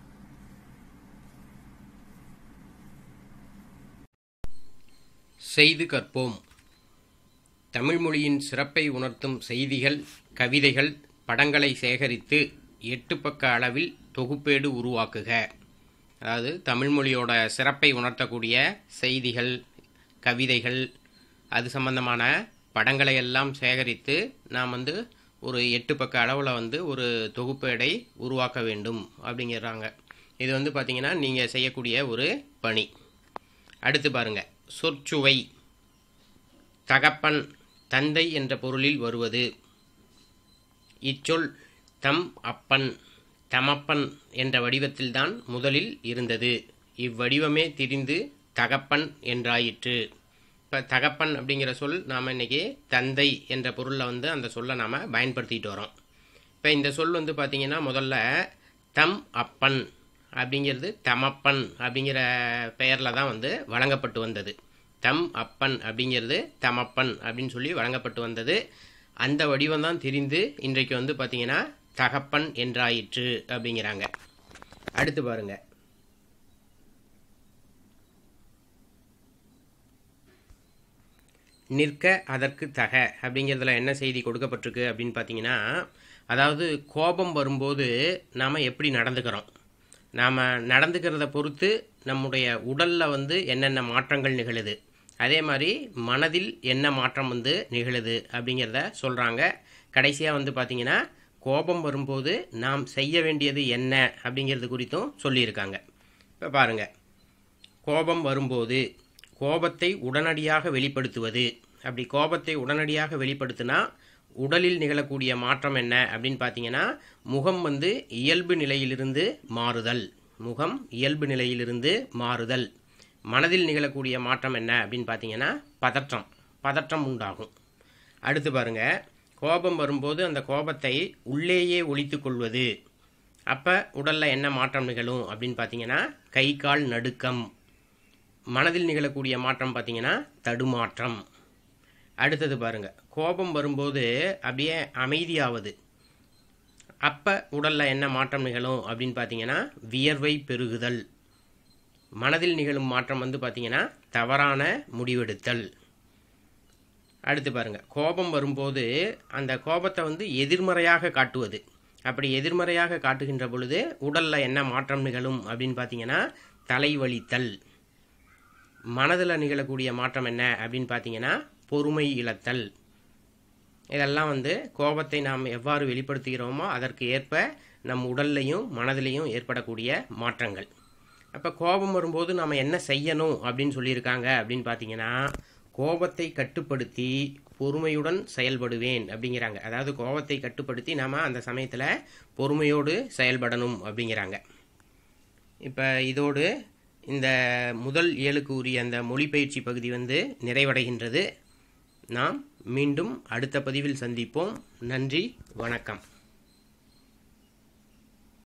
செய்து கற்போம் தமிழ் மொழியின் சிறப்பை உணர்த்தும் செய்திகள் கவிதைகள் படங்களை சேகரித்து எட்டு பக்க அளவில் தொகுப்பேடு உருவாக்குக அதாவது தமிழ் மொழியோட சிறப்பை உணர்த்தக்கூடிய செய்திகள் கவிதைகள் அது சம்பந்தமான படங்களை எல்லாம் சேகரித்து நாம் வந்து ஒரு எட்டு பக்க அளவில் வந்து ஒரு தொகுப்பேடை உருவாக்க வேண்டும் அப்படிங்கிறாங்க இது வந்து பார்த்திங்கன்னா நீங்கள் செய்யக்கூடிய ஒரு பணி அடுத்து பாருங்க சொற்சுவை தகப்பன் தந்தை என்ற பொருளில் வருவது இச்சொல் தம் அப்பன் தமப்பன் என்ற வடிவத்தில்தான் முதலில் இருந்தது இவ்வடிவமே திரிந்து தகப்பன் என்றாயிற்று இப்போ தகப்பன் அப்படிங்கிற சொல் நாம் இன்னைக்கு தந்தை என்ற பொருளில் வந்து அந்த சொல்லை நாம் பயன்படுத்திட்டு வரோம் இப்போ இந்த சொல் வந்து பார்த்திங்கன்னா முதல்ல தம் அப்பன் அப்படிங்கிறது தமப்பன் அப்படிங்கிற பெயரில் தான் வந்து வழங்கப்பட்டு வந்தது தம் அப்பன் அப்படிங்கிறது தமப்பன் அப்படின்னு சொல்லி வழங்கப்பட்டு வந்தது அந்த வடிவம் தான் தெரிந்து இன்றைக்கு வந்து பார்த்திங்கன்னா தகப்பன் என்றாயிற்று அப்படிங்கிறாங்க அடுத்து பாருங்க நிற்க அதற்கு தக அப்படிங்கிறதுல என்ன செய்தி கொடுக்கப்பட்டிருக்கு அப்படின்னு பார்த்தீங்கன்னா அதாவது கோபம் வரும்போது நாம் எப்படி நடந்துக்கிறோம் நாம் நடந்துக்கிறத பொறுத்து நம்முடைய உடலில் வந்து என்னென்ன மாற்றங்கள் நிகழுது அதே மாதிரி மனதில் என்ன மாற்றம் வந்து நிகழுது அப்படிங்கிறத சொல்கிறாங்க கடைசியாக வந்து பார்த்திங்கன்னா கோபம் வரும்போது நாம் செய்ய வேண்டியது என்ன அப்படிங்கிறது குறித்தும் சொல்லியிருக்காங்க இப்போ பாருங்கள் கோபம் வரும்போது கோபத்தை உடனடியாக வெளிப்படுத்துவது அப்படி கோபத்தை உடனடியாக வெளிப்படுத்தினா உடலில் நிகழக்கூடிய மாற்றம் என்ன அப்படின்னு பார்த்தீங்கன்னா முகம் வந்து இயல்பு நிலையிலிருந்து மாறுதல் முகம் இயல்பு நிலையிலிருந்து மாறுதல் மனதில் நிகழக்கூடிய மாற்றம் என்ன அப்படின்னு பார்த்தீங்கன்னா பதற்றம் பதற்றம் உண்டாகும் அடுத்து பாருங்க கோபம் வரும்போது அந்த கோபத்தை உள்ளேயே ஒழித்து கொள்வது அப்போ உடலில் என்ன மாற்றம் நிகழும் அப்படின்னு பார்த்தீங்கன்னா கை கால் நடுக்கம் மனதில் நிகழக்கூடிய மாற்றம் பார்த்தீங்கன்னா தடுமாற்றம் அடுத்தது பாருங்க கோபம் வரும்போது அப்படியே அமைதியாவது அப்போ உடலில் என்ன மாற்றம் நிகழும் அப்படின்னு பார்த்தீங்கன்னா வியர்வை பெருகுதல் மனதில் நிகழும் மாற்றம் வந்து பார்த்தீங்கன்னா தவறான முடிவெடுத்தல் அடுத்து பாருங்க கோபம் வரும்போது அந்த கோபத்தை வந்து எதிர்மறையாக காட்டுவது அப்படி எதிர்மறையாக காட்டுகின்ற பொழுது உடலில் என்ன மாற்றம் நிகழும் அப்படின்னு பார்த்தீங்கன்னா தலைவலித்தல் மனதில் நிகழக்கூடிய மாற்றம் என்ன அப்படின்னு பார்த்தீங்கன்னா பொறுமை இழத்தல் இதெல்லாம் வந்து கோபத்தை நாம் எவ்வாறு வெளிப்படுத்துகிறோமோ அதற்கு ஏற்ப நம் உடல்லையும் மனதிலையும் ஏற்படக்கூடிய மாற்றங்கள் அப்போ கோபம் வரும்போது நாம் என்ன செய்யணும் அப்படின்னு சொல்லியிருக்காங்க அப்படின்னு பார்த்தீங்கன்னா கோபத்தை கட்டுப்படுத்தி பொறுமையுடன் செயல்படுவேன் அப்படிங்கிறாங்க அதாவது கோபத்தை கட்டுப்படுத்தி நாம் அந்த சமயத்தில் பொறுமையோடு செயல்படணும் அப்படிங்கிறாங்க இப்போ இதோடு இந்த முதல் ஏழுக்கு உரிய அந்த மொழிபெயர்ச்சி பகுதி வந்து நிறைவடைகின்றது நாம் மீண்டும் அடுத்த பதிவில் சந்திப்போம் நன்றி வணக்கம்